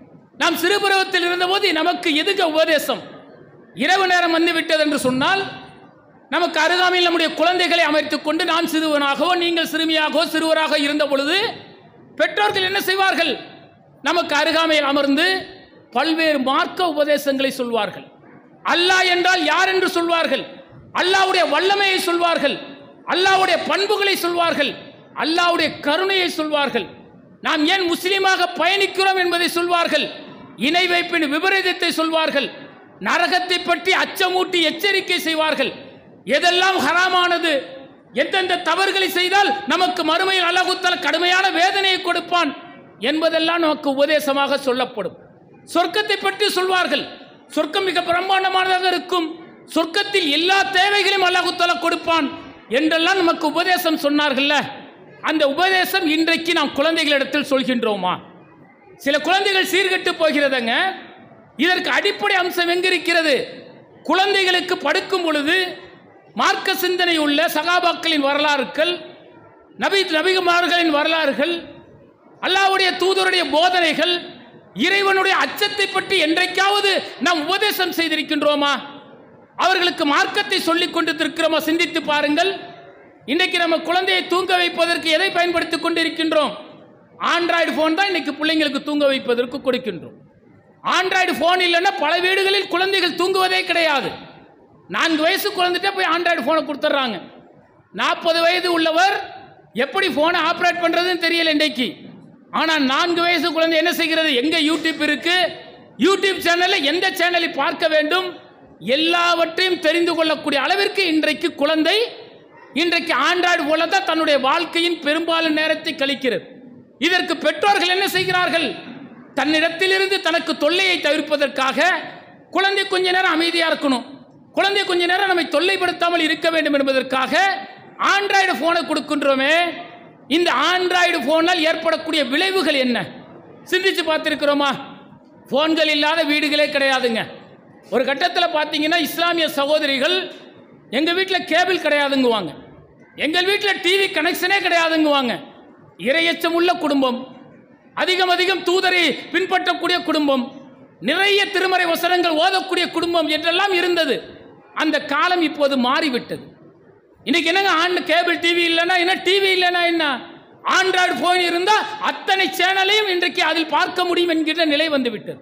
நாம் சிறுபருவத்தில் இருந்தபோது நமக்கு எதுக்கு உபதேசம் இரவு நேரம் வந்து விட்டது என்று சொன்னால் நமக்கு அருகாமையில் நம்முடைய குழந்தைகளை அமைத்துக் கொண்டு நான் சிறுவனாகவோ நீங்கள் சிறுமியாகவோ சிறுவராக இருந்த பொழுது பெற்றோர்கள் என்ன செய்வார்கள் நமக்கு அருகாமையில் அமர்ந்து பல்வேறு மார்க்க உபதேசங்களை சொல்வார்கள் அல்லாஹ் என்றால் யார் என்று சொல்வார்கள் அல்லாஹ்வுடைய வல்லமையை சொல்வார்கள் அல்லாஹ்வுடைய பண்புகளை சொல்வார்கள் அல்லாஹ்வுடைய கருணையை சொல்வார்கள் நாம் ஏன் முஸ்லீமாக பயணிக்கிறோம் என்பதை சொல்வார்கள் இணை வைப்பின் விபரீதத்தை சொல்வார்கள் நரகத்தை பற்றி அச்சமூட்டி எச்சரிக்கை செய்வார்கள் எதெல்லாம் ஹராமானது எந்தெந்த தவறுகளை செய்தால் நமக்கு மறுமையில் அல்லாஹுத்தால கடுமையான வேதனையை கொடுப்பான் என்பதெல்லாம் நமக்கு உபதேசமாக சொல்லப்படும் சொர்க்கத்தை பற்றி சொல்வார்கள் சொர்க்கம் மிக பிரம்மாண்டமானதாக இருக்கும் சொர்க்கத்தில் எல்லா தேவைகளையும் அல்லாஹுத்தால கொடுப்பான் என்றெல்லாம் நமக்கு உபதேசம் சொன்னார்கள்ல அந்த உபதேசம் இன்றைக்கு நாம் குழந்தைகளிடத்தில் சொல்கின்றோமா சில குழந்தைகள் சீர்கெட்டு போகிறதுங்க இதற்கு அடிப்படை அம்சம் எங்க இருக்கிறது குழந்தைகளுக்கு படுக்கும் பொழுது மார்க்க சிந்தனை உள்ள சகாபாக்களின் வரலாறுகள் நபி நபிகுமார்களின் வரலாறுகள் அல்லாஹ்வுடைய தூதருடைய போதனைகள் இறைவனுடைய அச்சத்தை பற்றி என்றைக்காவது நாம் உபதேசம் செய்திருக்கின்றோமா அவர்களுக்கு மார்க்கத்தை சொல்லிக் கொண்டு இருக்கிறோமா சிந்தித்து பாருங்கள் இன்னைக்கு நம்ம குழந்தையை தூங்க வைப்பதற்கு எதை பயன்படுத்திக் கொண்டிருக்கின்றோம் ஆண்ட்ராய்டு ஃபோன் தான் இன்னைக்கு பிள்ளைங்களுக்கு தூங்க வைப்பதற்கு கொடுக்கின்றோம் ஆண்ட்ராய்டு ஃபோன் இல்லைன்னா பல வீடுகளில் குழந்தைகள் தூங்குவதே கிடையாது நான்கு வயசு குழந்தைகிட்ட போய் ஆண்ட்ராய்டு ஃபோனை கொடுத்துட்றாங்க நாற்பது வயது உள்ளவர் எப்படி ஃபோனை ஆப்ரேட் பண்ணுறதுன்னு தெரியல இன்றைக்கு ஆனால் நான்கு வயசு குழந்தை என்ன செய்கிறது எங்கே யூடியூப் இருக்கு யூடியூப் சேனலில் எந்த சேனலை பார்க்க வேண்டும் எல்லாவற்றையும் தெரிந்து கொள்ளக்கூடிய அளவிற்கு இன்றைக்கு குழந்தை இன்றைக்கு ஆண்ட்ராய்டு போல தான் தன்னுடைய வாழ்க்கையின் பெரும்பாலும் நேரத்தை கழிக்கிறது இதற்கு பெற்றோர்கள் என்ன செய்கிறார்கள் தன்னிடத்திலிருந்து தனக்கு தொல்லையை தவிர்ப்பதற்காக குழந்தை கொஞ்ச நேரம் அமைதியாக இருக்கணும் குழந்தை கொஞ்ச நேரம் நம்மை தொல்லைப்படுத்தாமல் இருக்க வேண்டும் என்பதற்காக ஆண்ட்ராய்டு ஃபோனை கொடுக்கின்றோமே இந்த ஆண்ட்ராய்டு ஃபோனால் ஏற்படக்கூடிய விளைவுகள் என்ன சிந்திச்சு பார்த்துருக்கிறோமா ஃபோன்கள் இல்லாத வீடுகளே கிடையாதுங்க ஒரு கட்டத்தில் பார்த்தீங்கன்னா இஸ்லாமிய சகோதரிகள் எங்கள் வீட்டில் கேபிள் கிடையாதுங்குவாங்க எங்கள் வீட்டில் டிவி கனெக்ஷனே கிடையாதுங்குவாங்க இரையச்சம் உள்ள குடும்பம் அதிகம் அதிகம் தூதரை பின்பற்றக்கூடிய குடும்பம் நிறைய திருமறை வசனங்கள் ஓதக்கூடிய குடும்பம் என்றெல்லாம் இருந்தது அந்த காலம் இப்போது மாறிவிட்டது இன்னைக்கு என்னங்க ஆண்டு கேபிள் டிவி இல்லைன்னா என்ன டிவி இல்லைன்னா என்ன ஆண்ட்ராய்டு ஃபோன் இருந்தால் அத்தனை சேனலையும் இன்றைக்கு அதில் பார்க்க முடியும் என்கிற நிலை வந்து விட்டது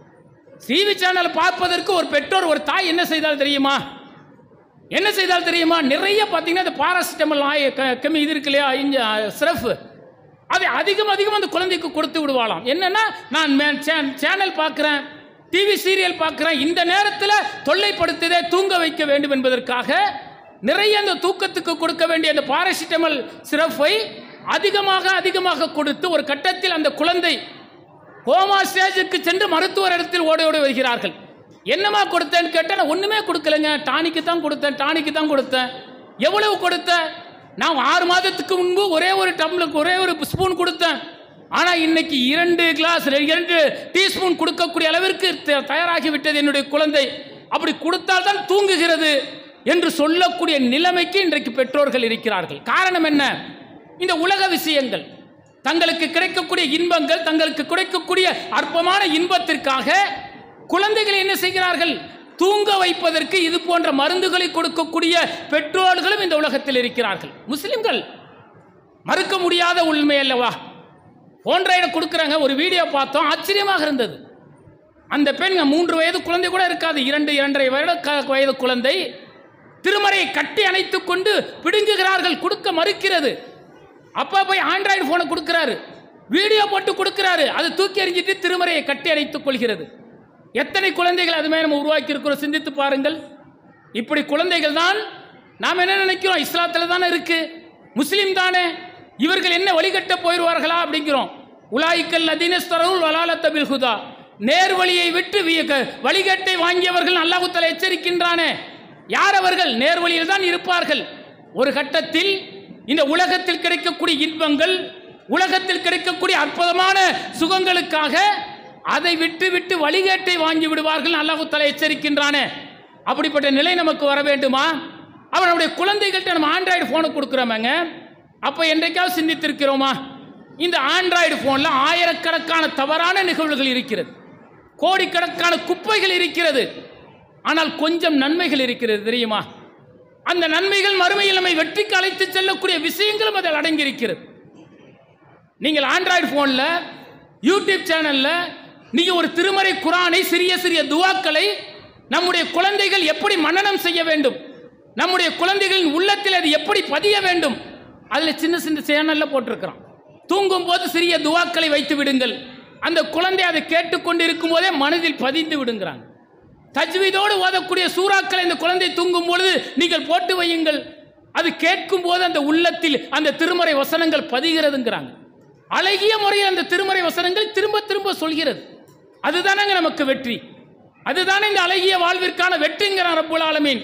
டிவி சேனல் பார்ப்பதற்கு ஒரு பெற்றோர் ஒரு தாய் என்ன செய்தால் தெரியுமா என்ன செய்தால் தெரியுமா நிறைய பார்த்தீங்கன்னா இந்த பாராசிட்டமல் ஆய க- கெமி இது இருக்கு இல்லையா இங்க சிரஃப் அதை அதிகம் அதிகம் அந்த குழந்தைக்கு கொடுத்து விடுவாளாம் என்னன்னா நான் மே- சே- சேனல் பார்க்குறேன் டிவி சீரியல் பார்க்குறேன் இந்த நேரத்தில் தொல்லைப்படுத்ததே தூங்க வைக்க வேண்டும் என்பதற்காக நிறைய அந்த தூக்கத்துக்கு கொடுக்க வேண்டிய அந்த பாராசிட்டமல் சிரஃபை அதிகமாக அதிகமாக கொடுத்து ஒரு கட்டத்தில் அந்த குழந்தை கோமா ஸ்டேஜுக்கு சென்று மருத்துவர் இடத்தில் ஓடி ஓடி வருகிறார்கள் என்னம்மா கொடுத்தேன்னு கேட்டேன் நான் ஒன்றுமே கொடுக்கலங்க டானிக்கு தான் கொடுத்தேன் டானிக்கு தான் கொடுத்தேன் எவ்வளவு கொடுத்தேன் நான் ஆறு மாதத்துக்கு முன்பு ஒரே ஒரு டம்ளருக்கு ஒரே ஒரு ஸ்பூன் கொடுத்தேன் ஆனால் இன்னைக்கு இரண்டு கிளாஸ் இரண்டு டீஸ்பூன் கொடுக்கக்கூடிய அளவிற்கு த- தயாராகி விட்டது என்னுடைய குழந்தை அப்படி கொடுத்தால் தான் தூங்குகிறது என்று சொல்லக்கூடிய நிலைமைக்கு இன்றைக்கு பெற்றோர்கள் இருக்கிறார்கள் காரணம் என்ன இந்த உலக விஷயங்கள் தங்களுக்கு கிடைக்கக்கூடிய இன்பங்கள் தங்களுக்கு கிடைக்கக்கூடிய அற்பமான இன்பத்திற்காக குழந்தைகளை என்ன செய்கிறார்கள் தூங்க வைப்பதற்கு இது போன்ற மருந்துகளை கொடுக்கக்கூடிய பெற்றோர்களும் இந்த உலகத்தில் இருக்கிறார்கள் முஸ்லிம்கள் மறுக்க முடியாத உண்மை அல்லவா போன்ற கொடுக்குறாங்க ஒரு வீடியோ பார்த்தோம் ஆச்சரியமாக இருந்தது அந்த பெண் மூன்று வயது குழந்தை கூட இருக்காது இரண்டு இரண்டரை வருட க- வயது குழந்தை திருமறையை கட்டி அணைத்துக் கொண்டு பிடுங்குகிறார்கள் கொடுக்க மறுக்கிறது அப்பா போய் ஆண்ட்ராய்டு போனை கொடுக்கிறாரு வீடியோ போட்டு கொடுக்கிறாரு அது தூக்கி எறிஞ்சிட்டு திருமறையை கட்டி அணைத்துக் கொள்கிறது எத்தனை குழந்தைகள் அது மாதிரி நம்ம உருவாக்கி இருக்கிறோம் சிந்தித்து பாருங்கள் இப்படி குழந்தைகள் தான் நாம் என்ன நினைக்கிறோம் இஸ்லாத்தில் தானே இருக்கு முஸ்லீம் தானே இவர்கள் என்ன வழிகட்ட போயிடுவார்களா அப்படிங்கிறோம் உலாய்க்கல் நதினஸ்தரவுல் வலாலத்த பில்ஹுதா நேர் வழியை விட்டு வி- க- வழிகட்டை வாங்கியவர்கள் அல்லாஹு தஆலா எச்சரிக்கின்றானே யார் அவர்கள் நேர் வழியில் தான் இருப்பார்கள் ஒரு கட்டத்தில் இந்த உலகத்தில் கிடைக்கக்கூடிய இன்பங்கள் உலகத்தில் கிடைக்கக்கூடிய அற்புதமான சுகங்களுக்காக அதை விட்டு விட்டு வழிகேட்டை வாங்கி விடுவார்கள் அல்லாஹு தஆலா எச்சரிக்கின்றானே அப்படிப்பட்ட நிலை நமக்கு வர வேண்டுமா அவன் நம்முடைய குழந்தைகள்கிட்ட நம்ம ஆண்ட்ராய்டு ஃபோனை கொடுக்குறோமேங்க அப்போ என்றைக்காவது சிந்தித்திருக்கிறோமா இந்த ஆண்ட்ராய்டு ஃபோனில் ஆயிரக்கணக்கான தவறான நிகழ்வுகள் இருக்கிறது கோடிக்கணக்கான குப்பைகள் இருக்கிறது ஆனால் கொஞ்சம் நன்மைகள் இருக்கிறது தெரியுமா அந்த நன்மைகள் மறுமையில் நம்மை வெற்றிக்கு அழைத்து செல்லக்கூடிய விஷயங்களும் அதில் அடங்கியிருக்கிறது நீங்கள் ஆண்ட்ராய்டு ஃபோனில் யூடியூப் சேனலில் நீங்கள் ஒரு திருமறை குரானை சிறிய சிறிய துவாக்களை நம்முடைய குழந்தைகள் எப்படி மனனம் செய்ய வேண்டும் நம்முடைய குழந்தைகளின் உள்ளத்தில் அது எப்படி பதிய வேண்டும் அதில் சின்ன சின்ன சேனலில் போட்டிருக்கிறான் தூங்கும் போது சிறிய துவாக்களை வைத்து விடுங்கள் அந்த குழந்தை அதை கேட்டுக்கொண்டிருக்கும் போதே மனதில் பதிந்து விடுங்கிறாங்க தஜ்வீதோடு ஓதக்கூடிய சூறாக்களை இந்த குழந்தை தூங்கும் பொழுது நீங்கள் போட்டு வையுங்கள் அது கேட்கும் போது அந்த உள்ளத்தில் அந்த திருமறை வசனங்கள் பதிகிறதுங்கிறாங்க அழகிய முறையில் அந்த திருமறை வசனங்கள் திரும்ப திரும்ப சொல்கிறது அதுதானங்க நமக்கு வெற்றி அதுதானே இந்த அழகிய வாழ்விற்கான வெற்றிங்கிறான் ரப்புல் ஆலமீன்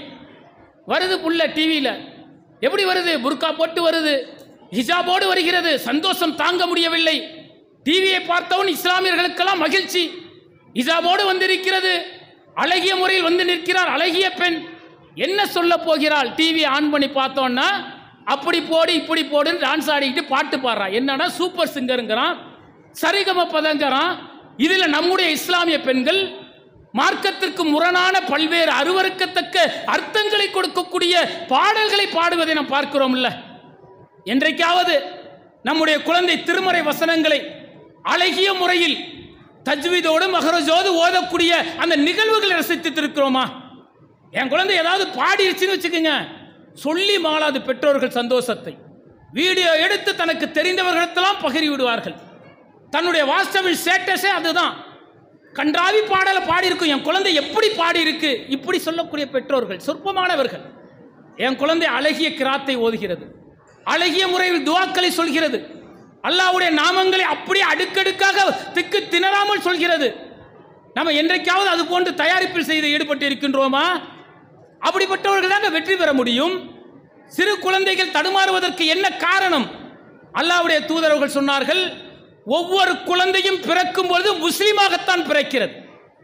வருது புள்ள டிவியில் எப்படி வருது புர்கா போட்டு வருது ஹிஜாபோடு வருகிறது சந்தோஷம் தாங்க முடியவில்லை டிவியை பார்த்தவன் இஸ்லாமியர்களுக்கெல்லாம் மகிழ்ச்சி ஹிஜாபோடு வந்திருக்கிறது அழகிய முறையில் வந்து நிற்கிறார் அழகிய பெண் என்ன சொல்ல போகிறாள் டிவி ஆன் பண்ணி பார்த்தோன்னா அப்படி போடு இப்படி போடுன்னு டான்ஸ் ஆடிக்கிட்டு பாட்டு பாடுறான் என்னன்னா சூப்பர் சிங்கருங்கிறான் சரிகம பதங்கிறான் இதுல நம்முடைய இஸ்லாமிய பெண்கள் மார்க்கத்திற்கு முரணான பல்வேறு அருவருக்கத்தக்க அர்த்தங்களை கொடுக்கக்கூடிய பாடல்களை பாடுவதை நாம் பார்க்கிறோம்ல என்றைக்காவது நம்முடைய குழந்தை திருமறை வசனங்களை அழகிய முறையில் தஜ்வீதோடு மகரஜோடு ஓதக்கூடிய அந்த நிகழ்வுகளை ரசித்திருக்கிறோமா என் குழந்தை ஏதாவது பாடிருச்சுன்னு வச்சுக்கோங்க சொல்லி மாளாது பெற்றோர்கள் சந்தோஷத்தை வீடியோ எடுத்து தனக்கு தெரிந்தவர்களிடத்தெல்லாம் பகிரி விடுவார்கள் தன்னுடைய வாட்ஸ்அப்பில் ஸ்டேட்டஸே அதுதான் கன்றாவி பாடலை பாடியிருக்கும் என் குழந்தை எப்படி பாடியிருக்கு இப்படி சொல்லக்கூடிய பெற்றோர்கள் சொற்பமானவர்கள் என் குழந்தை அழகிய கிராத்தை ஓதுகிறது அழகிய முறையில் துவாக்களை சொல்கிறது அல்லாஹ்வுடைய நாமங்களை அப்படியே அடுக்கடுக்காக திக்கு திணறாமல் சொல்கிறது நம்ம என்றைக்காவது அது போன்று தயாரிப்பில் செய்து ஈடுபட்டு இருக்கின்றோமா அப்படிப்பட்டவர்கள் தாங்க வெற்றி பெற முடியும் சிறு குழந்தைகள் தடுமாறுவதற்கு என்ன காரணம் அல்லாஹ்வுடைய தூதரவர்கள் சொன்னார்கள் ஒவ்வொரு குழந்தையும் பிறக்கும் பொழுது முஸ்லீமாகத்தான் பிறக்கிறது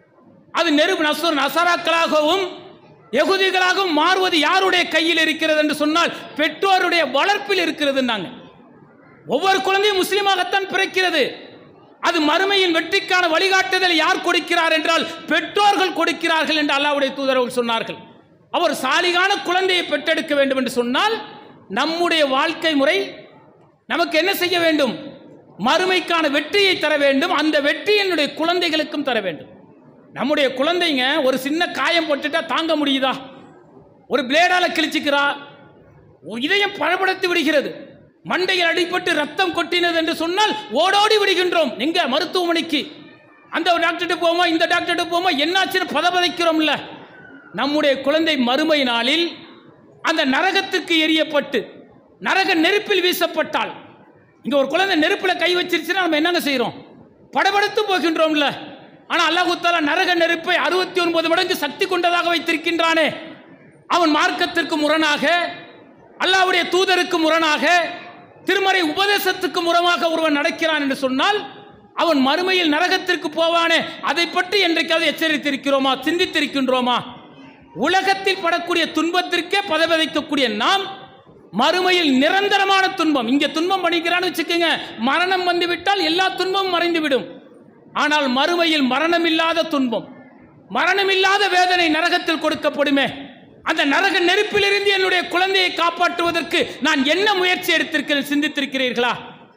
அது நெருப்பு நசர் நசராக்களாகவும் யகுதிகளாகவும் மாறுவது யாருடைய கையில் இருக்கிறது என்று சொன்னால் பெற்றோருடைய வளர்ப்பில் இருக்கிறதுன்னாங்க ஒவ்வொரு குழந்தையும் முஸ்லீமாகத்தான் பிறக்கிறது அது மறுமையின் வெற்றிக்கான வழிகாட்டுதலை யார் கொடுக்கிறார் என்றால் பெற்றோர்கள் கொடுக்கிறார்கள் என்று அல்லாஹ்வுடைய தூதரவர்கள் சொன்னார்கள் அவர் சாலிகான குழந்தையை பெற்றெடுக்க வேண்டும் என்று சொன்னால் நம்முடைய வாழ்க்கை முறை நமக்கு என்ன செய்ய வேண்டும் மறுமைக்கான வெற்றியை தர வேண்டும் அந்த வெற்றி என்னுடைய குழந்தைகளுக்கும் தர வேண்டும் நம்முடைய குழந்தைங்க ஒரு சின்ன காயம் போட்டுட்டா தாங்க முடியுதா ஒரு பிளேடால கிழிச்சுக்கிறா ஒரு இதயம் பழப்படுத்தி விடுகிறது மண்டையில் அடிபட்டு ரத்தம் கொட்டினது என்று சொன்னால் ஓடோடி விடுகின்றோம் எங்க மருத்துவமனைக்கு அந்த டாக்டர்கிட்ட போவோமா இந்த டாக்டர்கிட்ட போவோமா என்னாச்சுன்னு பதபதைக்கிறோம்ல நம்முடைய குழந்தை மறுமை நாளில் அந்த நரகத்திற்கு எரியப்பட்டு நரக நெருப்பில் வீசப்பட்டால் இங்க ஒரு குழந்தை நெருப்புல கை வச்சிருச்சுன்னா நம்ம என்னங்க செய்றோம் படபடுத்து போகின்றோம்ல ஆனா அல்லாஹு தாலா நரக நெருப்பை அறுபத்தி ஒன்பது மடங்கு சக்தி கொண்டதாக வைத்திருக்கின்றானே அவன் மார்க்கத்திற்கு முரணாக அல்லாஹ்வுடைய தூதருக்கு முரணாக திருமறை உபதேசத்துக்கு முரணாக ஒருவன் நடக்கிறான் என்று சொன்னால் அவன் மறுமையில் நரகத்திற்கு போவானே அதை பற்றி என்றைக்காவது எச்சரித்திருக்கிறோமா சிந்தித்திருக்கின்றோமா உலகத்தில் படக்கூடிய துன்பத்திற்கே பதவிதைக்கக்கூடிய நாம் மறுமையில் நிரந்தரமான துன்பம் இங்க துன்பம் பண்ணிக்கிறான்னு வச்சுக்கோங்க மரணம் வந்து விட்டால் எல்லா துன்பமும் மறைந்து விடும் ஆனால் மறுமையில் மரணமில்லாத துன்பம் மரணமில்லாத வேதனை நரகத்தில் கொடுக்கப்படுமே அந்த நரக நெருப்பிலிருந்து என்னுடைய குழந்தையை காப்பாற்றுவதற்கு நான் என்ன முயற்சி எடுத்திருக்கிறேன் சிந்தித்திருக்கிறீர்களா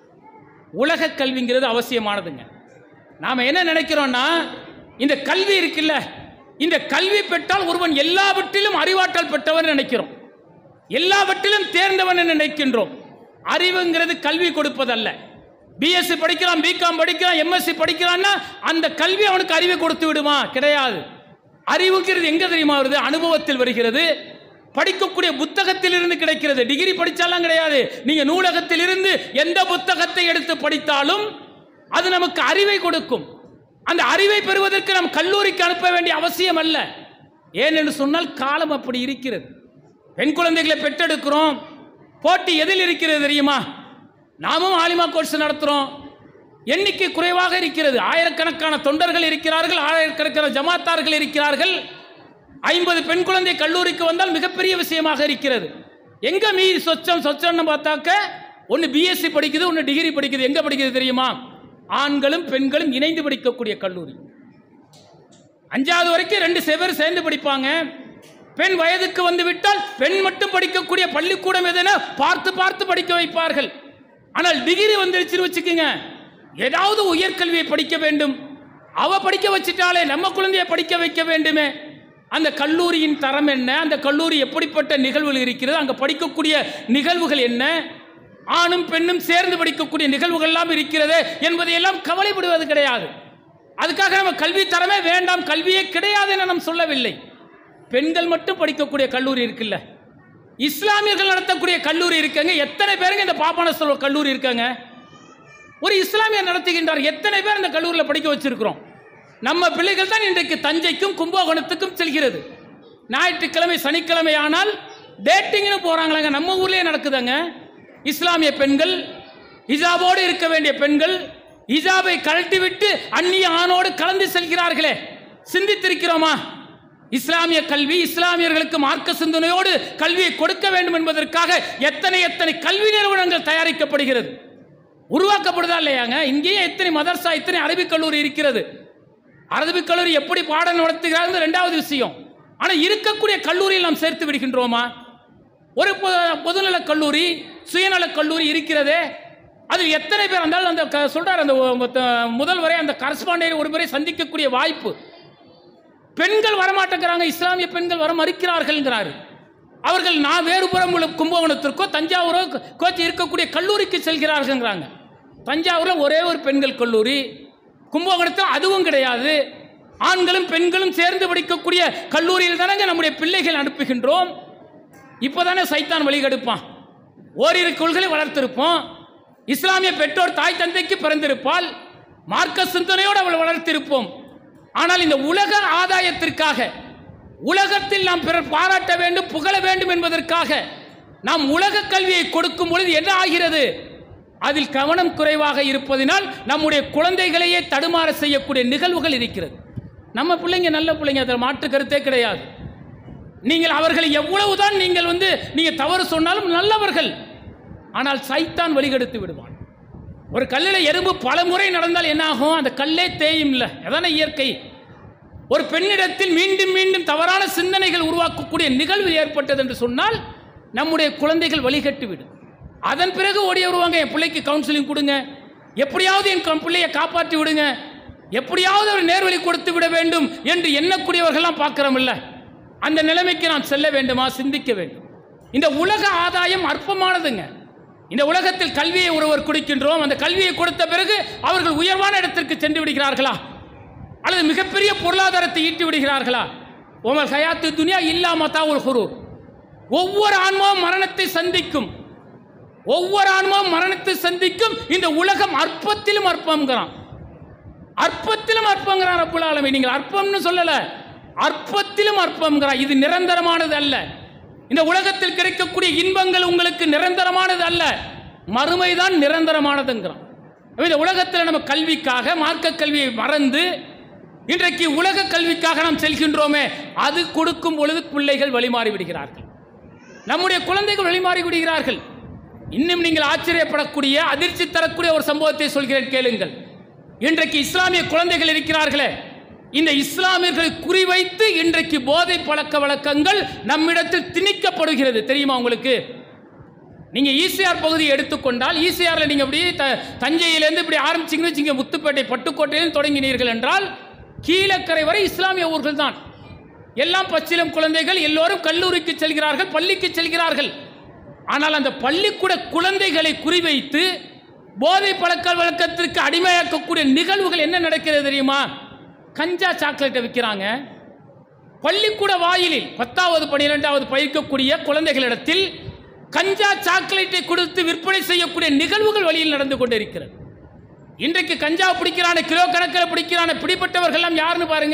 உலக கல்விங்கிறது அவசியமானதுங்க நாம் என்ன நினைக்கிறோம்னா இந்த கல்வி இருக்குல்ல இந்த கல்வி பெற்றால் ஒருவன் எல்லாவற்றிலும் அறிவாற்றல் பெற்றவன் நினைக்கிறோம் எல்லாவற்றிலும் தேர்ந்தவன் என்று நினைக்கின்றோம் அறிவுங்கிறது கல்வி கொடுப்பதல்ல பிஎஸ்சி படிக்கிறான் பிகாம் படிக்கிறான் எம்எஸ்சி படிக்கிறான்னா அந்த கல்வி அவனுக்கு அறிவை கொடுத்து விடுமா கிடையாது அறிவுங்கிறது எங்க தெரியுமா வருது அனுபவத்தில் வருகிறது படிக்கக்கூடிய புத்தகத்தில் இருந்து கிடைக்கிறது டிகிரி படிச்சாலாம் கிடையாது நீங்க நூலகத்தில் இருந்து எந்த புத்தகத்தை எடுத்து படித்தாலும் அது நமக்கு அறிவை கொடுக்கும் அந்த அறிவை பெறுவதற்கு நாம் கல்லூரிக்கு அனுப்ப வேண்டிய அவசியம் அல்ல ஏனென்று சொன்னால் காலம் அப்படி இருக்கிறது பெண் குழந்தைகளை பெற்றெடுக்கிறோம் போட்டி எதில் இருக்கிறது தெரியுமா நாமும் ஆலிமா கோர்ஸ் நடத்துகிறோம் எண்ணிக்கை குறைவாக இருக்கிறது ஆயிரக்கணக்கான தொண்டர்கள் இருக்கிறார்கள் ஆயிரக்கணக்கான ஜமாத்தார்கள் இருக்கிறார்கள் ஐம்பது பெண் குழந்தை கல்லூரிக்கு வந்தால் மிகப்பெரிய விஷயமாக இருக்கிறது எங்க மீறி சொச்சம் சொச்சம்னு பார்த்தாக்க ஒன்று பிஎஸ்சி படிக்குது ஒன்று டிகிரி படிக்குது எங்க படிக்குது தெரியுமா ஆண்களும் பெண்களும் இணைந்து படிக்கக்கூடிய கல்லூரி அஞ்சாவது வரைக்கும் ரெண்டு பேர் சேர்ந்து படிப்பாங்க பெண் வயதுக்கு வந்து விட்டால் பெண் மட்டும் படிக்கக்கூடிய பள்ளிக்கூடம் எதுனா பார்த்து பார்த்து படிக்க வைப்பார்கள் ஆனால் டிகிரி வந்துருச்சுன்னு வச்சுக்கோங்க ஏதாவது உயர்கல்வியை படிக்க வேண்டும் அவ படிக்க வச்சிட்டாலே நம்ம குழந்தைய படிக்க வைக்க வேண்டுமே அந்த கல்லூரியின் தரம் என்ன அந்த கல்லூரி எப்படிப்பட்ட நிகழ்வுகள் இருக்கிறது அங்கே படிக்கக்கூடிய நிகழ்வுகள் என்ன ஆணும் பெண்ணும் சேர்ந்து படிக்கக்கூடிய நிகழ்வுகள் எல்லாம் இருக்கிறது என்பதையெல்லாம் கவலைப்படுவது கிடையாது அதுக்காக நம்ம கல்வி தரமே வேண்டாம் கல்வியே கிடையாது என நாம் சொல்லவில்லை பெண்கள் மட்டும் படிக்கக்கூடிய கல்லூரி இருக்குல்ல இஸ்லாமியர்கள் நடத்தக்கூடிய கல்லூரி இருக்காங்க எத்தனை பேருங்க இந்த பாப்பான கல்லூரி இருக்காங்க ஒரு இஸ்லாமியர் நடத்துகின்றார் எத்தனை பேர் இந்த கல்லூரியில் படிக்க வச்சிருக்கிறோம் நம்ம பிள்ளைகள் தான் இன்றைக்கு தஞ்சைக்கும் கும்பகோணத்துக்கும் செல்கிறது ஞாயிற்றுக்கிழமை சனிக்கிழமை ஆனால் டேட்டிங்னு போறாங்களாங்க நம்ம ஊர்லயே நடக்குதாங்க இஸ்லாமிய பெண்கள் ஹிஜாபோடு இருக்க வேண்டிய பெண்கள் ஹிஜாபை கழட்டிவிட்டு அந்நிய ஆணோடு கலந்து செல்கிறார்களே சிந்தித்திருக்கிறோமா இஸ்லாமிய கல்வி இஸ்லாமியர்களுக்கு மார்க்க சிந்தனையோடு கல்வியை கொடுக்க வேண்டும் என்பதற்காக எத்தனை எத்தனை கல்வி நிறுவனங்கள் தயாரிக்கப்படுகிறது உருவாக்கப்படுதா இல்லையாங்க இங்கேயே எத்தனை மதர்சா எத்தனை அரபிக் கல்லூரி இருக்கிறது அரபிக் கல்லூரி எப்படி பாடம் நடத்துகிறார்கள் ரெண்டாவது விஷயம் ஆனால் இருக்கக்கூடிய கல்லூரியில் நாம் சேர்த்து விடுகின்றோமா ஒரு பொ- பொதுநலக் கல்லூரி சுயநலக் கல்லூரி இருக்கிறதே அதில் எத்தனை பேர் இருந்தாலும் அந்த க- சொல்றார் அந்த ஒ- மொத்த- முதல்வரை அந்த கரஸ்பாண்டை ஒரு முறை சந்திக்கக்கூடிய வாய்ப்பு பெண்கள் வரமாட்டேங்கிறாங்க இஸ்லாமிய பெண்கள் வர மறுக்கிறார்கள்ங்கிறாரு அவர்கள் நான் வேறுபுறம் உள்ள கும்பகோணத்திற்கோ தஞ்சாவூரோ கோச்சி இருக்கக்கூடிய கல்லூரிக்கு செல்கிறார்கள்ங்கிறாங்க தஞ்சாவூரில் ஒரே ஒரு பெண்கள் கல்லூரி கும்பகோணத்தில் அதுவும் கிடையாது ஆண்களும் பெண்களும் சேர்ந்து படிக்கக்கூடிய கல்லூரியில் தானங்க நம்முடைய பிள்ளைகள் அனுப்புகின்றோம் இப்போதானே சைத்தான் வழிகெடுப்பான் ஓரிரு கொள்களை வளர்த்திருப்போம் இஸ்லாமிய பெற்றோர் தாய் தந்தைக்கு பிறந்திருப்பால் மார்க்க சிந்தனையோடு அவள் வளர்த்திருப்போம் ஆனால் இந்த உலக ஆதாயத்திற்காக உலகத்தில் நாம் பிறர் பாராட்ட வேண்டும் புகழ வேண்டும் என்பதற்காக நாம் உலக கல்வியை கொடுக்கும் பொழுது என்ன ஆகிறது அதில் கவனம் குறைவாக இருப்பதினால் நம்முடைய குழந்தைகளையே தடுமாற செய்யக்கூடிய நிகழ்வுகள் இருக்கிறது நம்ம பிள்ளைங்க நல்ல பிள்ளைங்க அதில் மாற்று கருத்தே கிடையாது நீங்கள் அவர்களை எவ்வளவுதான் நீங்கள் வந்து நீங்க தவறு சொன்னாலும் நல்லவர்கள் ஆனால் சைத்தான் வழிகெடுத்து விடுவான் ஒரு கல்லில் எறும்பு பல முறை நடந்தால் என்ன ஆகும் அந்த கல்லே தேயும் இல்லை அதான இயற்கை ஒரு பெண்ணிடத்தில் மீண்டும் மீண்டும் தவறான சிந்தனைகள் உருவாக்கக்கூடிய நிகழ்வு ஏற்பட்டது என்று சொன்னால் நம்முடைய குழந்தைகள் வழிகட்டு விடும் அதன் பிறகு ஓடி வருவாங்க என் பிள்ளைக்கு கவுன்சிலிங் கொடுங்க எப்படியாவது என் க- பிள்ளையை காப்பாற்றி விடுங்க எப்படியாவது ஒரு நேர்வழி கொடுத்து விட வேண்டும் என்று எண்ணக்கூடியவர்கள்லாம் பார்க்கிறோம்ல அந்த நிலைமைக்கு நாம் செல்ல வேண்டுமா சிந்திக்க வேண்டும் இந்த உலக ஆதாயம் அற்பமானதுங்க இந்த உலகத்தில் கல்வியை ஒருவர் கொடுக்கின்றோம் அந்த கல்வியை கொடுத்த பிறகு அவர்கள் உயர்வான இடத்திற்கு சென்று விடுகிறார்களா அல்லது மிகப்பெரிய பொருளாதாரத்தை ஈட்டி விடுகிறார்களா உமல் ஹயாத்து துனியா இல்லா மத்தாவுல் ஹுரூர் ஒவ்வொரு ஆன்மாவும் மரணத்தை சந்திக்கும் ஒவ்வொரு ஆன்மாவும் மரணத்தை சந்திக்கும் இந்த உலகம் அற்பத்திலும் அற்பம்ங்கிறான் அற்பத்திலும் அற்பங்கிறான் ரப்புல் ஆலமீன் நீங்கள் அற்பம்னு சொல்லல அற்பத்திலும் அற்பம்ங்கிறான் இது நிரந்தரமானது அல்ல இந்த உலகத்தில் கிடைக்கக்கூடிய இன்பங்கள் உங்களுக்கு நிரந்தரமானது அல்ல மறுமைதான் நிரந்தரமானதுங்கிறான் அப்ப இந்த உலகத்தில் நம்ம கல்விக்காக மார்க்க கல்வியை மறந்து இன்றைக்கு உலக கல்விக்காக நாம் செல்கின்றோமே அது கொடுக்கும் பொழுது பிள்ளைகள் வழிமாறி விடுகிறார்கள் நம்முடைய குழந்தைகள் வழிமாறி விடுகிறார்கள் இன்னும் நீங்கள் ஆச்சரியப்படக்கூடிய அதிர்ச்சி தரக்கூடிய ஒரு சம்பவத்தை சொல்கிறேன் கேளுங்கள் இன்றைக்கு இஸ்லாமிய குழந்தைகள் இருக்கிறார்களே இந்த இஸ்லாமியர்களை குறிவைத்து இன்றைக்கு போதை பழக்க வழக்கங்கள் நம்மிடத்தில் திணிக்கப்படுகிறது தெரியுமா உங்களுக்கு நீங்க ஈசிஆர் பகுதியை எடுத்துக்கொண்டால் ஈசிஆர்ல நீங்க அப்படியே த- தஞ்சையிலேருந்து இப்படி ஆரம்பிச்சீங்கன்னு வச்சுங்க முத்துப்பேட்டை பட்டுக்கோட்டையிலிருந்து தொடங்கினீர்கள் என்றால் கீழக்கரை வரை இஸ்லாமிய ஊர்கள் தான் எல்லாம் பச்சிலம் குழந்தைகள் எல்லோரும் கல்லூரிக்கு செல்கிறார்கள் பள்ளிக்கு செல்கிறார்கள் ஆனால் அந்த பள்ளிக்கூட குழந்தைகளை குறிவைத்து போதை பழக்க வழக்கத்திற்கு அடிமையாக்கக்கூடிய நிகழ்வுகள் என்ன நடக்கிறது தெரியுமா கஞ்சா சாக்லேட்டை விற்கிறாங்க பள்ளிக்கூட வாயிலில் பத்தாவது பன்னிரெண்டாவது பயிர்க்கக்கூடிய குழந்தைகளிடத்தில் கஞ்சா சாக்லேட்டை கொடுத்து விற்பனை செய்யக்கூடிய நிகழ்வுகள் வழியில் நடந்து கொண்டிருக்கிறது இன்றைக்கு கஞ்சா பிடிக்கிறான கிலோ கணக்கில் பிடிக்கிறான பிடிப்பட்டவர்கள்லாம் யாருன்னு பாருங்க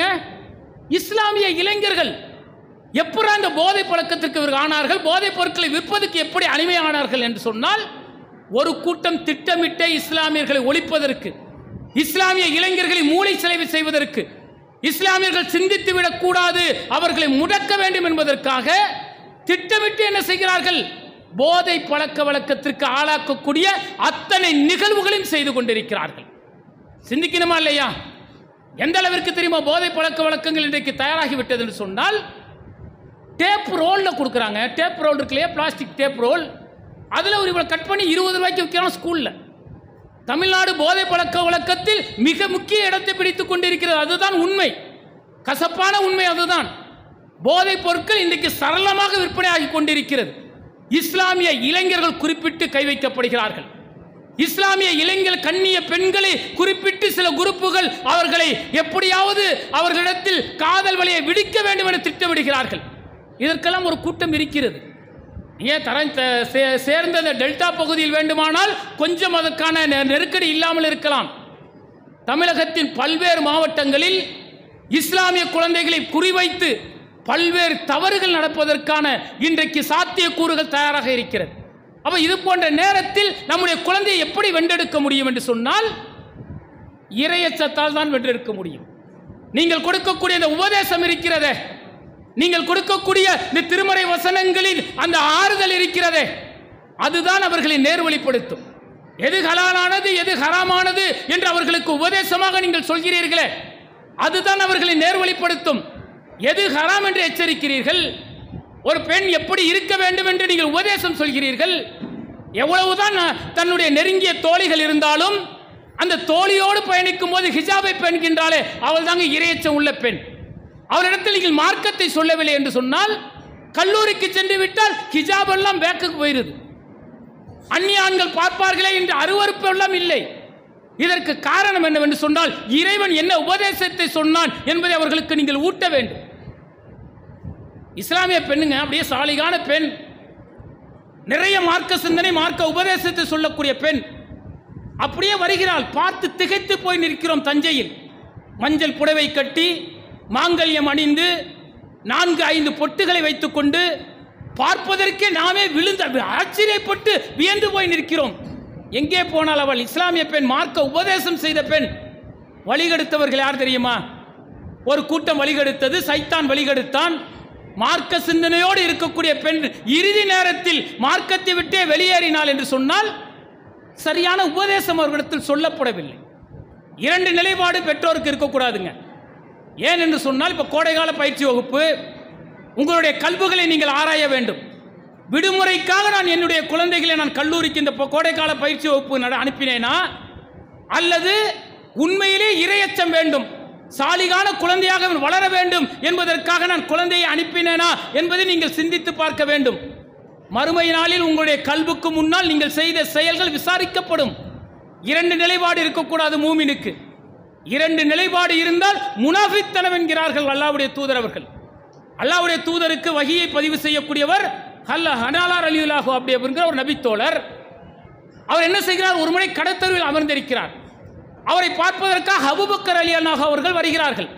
இஸ்லாமிய இளைஞர்கள் எப்படி அந்த போதை பழக்கத்திற்கு இவர்கள் ஆனார்கள் போதைப் பொருட்களை விற்பதற்கு எப்படி அடிமையானார்கள் என்று சொன்னால் ஒரு கூட்டம் திட்டமிட்டே இஸ்லாமியர்களை ஒழிப்பதற்கு இஸ்லாமிய இளைஞர்களை மூளை செலவு செய்வதற்கு இஸ்லாமியர்கள் சிந்தித்து விடக்கூடாது அவர்களை முடக்க வேண்டும் என்பதற்காக திட்டமிட்டு என்ன செய்கிறார்கள் போதை பழக்க வழக்கத்திற்கு ஆளாக்கக்கூடிய அத்தனை நிகழ்வுகளையும் செய்து கொண்டிருக்கிறார்கள் சிந்திக்கணுமா இல்லையா எந்த அளவிற்கு தெரியுமா போதை பழக்க வழக்கங்கள் இன்றைக்கு தயாராகி விட்டது என்று சொன்னால் டேப் ரோலில் கொடுக்குறாங்க டேப் ரோல் இருக்கு இல்லையா பிளாஸ்டிக் டேப் ரோல் அதில் ஒரு இவ்வளோ கட் பண்ணி இருபது ரூபாய்க்கு விற்கிறான் ஸ்கூலில் தமிழ்நாடு போதை பழக்க வழக்கத்தில் மிக முக்கிய இடத்தை பிடித்துக் கொண்டிருக்கிறது அதுதான் உண்மை கசப்பான உண்மை அதுதான் போதைப் பொருட்கள் இன்றைக்கு சரளமாக விற்பனையாகி கொண்டிருக்கிறது இஸ்லாமிய இளைஞர்கள் குறிப்பிட்டு கை வைக்கப்படுகிறார்கள் இஸ்லாமிய இளைஞர் கண்ணிய பெண்களை குறிப்பிட்டு சில குரூப்புகள் அவர்களை எப்படியாவது அவர்களிடத்தில் காதல் வலையை விடிக்க வேண்டும் என திட்டமிடுகிறார்கள் இதற்கெல்லாம் ஒரு கூட்டம் இருக்கிறது ஏன் தர த- சே- சேர்ந்த அந்த டெல்டா பகுதியில் வேண்டுமானால் கொஞ்சம் அதற்கான நெ- நெருக்கடி இல்லாமல் இருக்கலாம் தமிழகத்தின் பல்வேறு மாவட்டங்களில் இஸ்லாமிய குழந்தைகளை குறிவைத்து பல்வேறு தவறுகள் நடப்பதற்கான இன்றைக்கு சாத்தியக்கூறுகள் தயாராக இருக்கிறது அப்ப இது போன்ற நேரத்தில் நம்முடைய குழந்தையை எப்படி வென்றெடுக்க முடியும் என்று சொன்னால் இறையச்சத்தால் தான் வென்றெடுக்க முடியும் நீங்கள் கொடுக்கக்கூடிய இந்த உபதேசம் இருக்கிறதே நீங்கள் கொடுக்கக்கூடிய இந்த திருமறை வசனங்களில் அந்த ஆறுதல் இருக்கிறதே அதுதான் அவர்களை நேர்வழிப்படுத்தும் எது ஹலாலானது எது ஹராமானது என்று அவர்களுக்கு உபதேசமாக நீங்கள் சொல்கிறீர்களே அதுதான் அவர்களை நேர்வழிப்படுத்தும் எது ஹராம் என்று எச்சரிக்கிறீர்கள் ஒரு பெண் எப்படி இருக்க வேண்டும் என்று நீங்கள் உபதேசம் சொல்கிறீர்கள் எவ்வளவுதான் தன்னுடைய நெருங்கிய தோழிகள் இருந்தாலும் அந்த தோழியோடு பயணிக்கும் போது ஹிஜாபை பெண்கின்றாலே அவள் தாங்க இரையச்சம் உள்ள பெண் அவரிடத்தில் நீங்கள் மார்க்கத்தை சொல்லவில்லை என்று சொன்னால் கல்லூரிக்கு சென்று விட்டால் ஹிஜாப் எல்லாம் பேக்குக்கு போயிருது அந்நிய ஆண்கள் பார்ப்பார்களே என்று அருவருப்பு எல்லாம் இல்லை இதற்கு காரணம் என்னவென்று சொன்னால் இறைவன் என்ன உபதேசத்தை சொன்னான் என்பதை அவர்களுக்கு நீங்கள் ஊட்ட வேண்டும் இஸ்லாமிய பெண்ணுங்க அப்படியே சாலிகான பெண் நிறைய மார்க்க சிந்தனை மார்க்க உபதேசத்தை சொல்லக்கூடிய பெண் அப்படியே வருகிறாள் பார்த்து திகைத்து போய் நிற்கிறோம் தஞ்சையில் மஞ்சள் புடவை கட்டி மாங்கல்யம் அணிந்து நான்கு ஐந்து பொட்டுகளை வைத்துக்கொண்டு பார்ப்பதற்கே நாமே விழுந்த ஆச்சரியப்பட்டு வியந்து போய் நிற்கிறோம் எங்கே போனால் அவள் இஸ்லாமிய பெண் மார்க்க உபதேசம் செய்த பெண் வழிகெடுத்தவர்கள் யார் தெரியுமா ஒரு கூட்டம் வழிகெடுத்தது சைத்தான் வழிகெடுத்தான் மார்க்க சிந்தனையோடு இருக்கக்கூடிய பெண் இறுதி நேரத்தில் மார்க்கத்தை விட்டே வெளியேறினாள் என்று சொன்னால் சரியான உபதேசம் அவர்களிடத்தில் சொல்லப்படவில்லை இரண்டு நிலைப்பாடு பெற்றோருக்கு இருக்கக்கூடாதுங்க ஏன் என்று சொன்னால் இப்போ கோடைகால பயிற்சி வகுப்பு உங்களுடைய கல்விகளை நீங்கள் ஆராய வேண்டும் விடுமுறைக்காக நான் என்னுடைய குழந்தைகளை நான் கல்லூரிக்கு இந்த பொ- கோடைக்கால பயிற்சி வகுப்பு நட அனுப்பினேனா அல்லது உண்மையிலே இரையச்சம் வேண்டும் சாலிகான குழந்தையாக அவன் வளர வேண்டும் என்பதற்காக நான் குழந்தையை அனுப்பினேனா என்பதை நீங்கள் சிந்தித்து பார்க்க வேண்டும் மறுமை நாளில் உங்களுடைய கல்வுக்கு முன்னால் நீங்கள் செய்த செயல்கள் விசாரிக்கப்படும் இரண்டு நிலைப்பாடு இருக்கக்கூடாது மூமினுக்கு இரண்டு நிலைப்பாடு இருந்தால் முனாஃபித்தனம் என்கிறார்கள் அல்லாவுடைய தூதர் அவர்கள் அல்லாவுடைய தூதருக்கு வகியை பதிவு செய்யக்கூடியவர் அல்ல ஹனாலார் அலியுல்லாஹு அப்படி அப்படிங்கிற ஒரு நபித்தோழர் அவர் என்ன செய்கிறார் ஒரு முறை கடத்தருவில் அமர்ந்திருக்கிறார் அவரை பார்ப்பதற்காக அபுபக்கர் அலி அல்லாஹ் அவர்கள் வருகிறார்கள்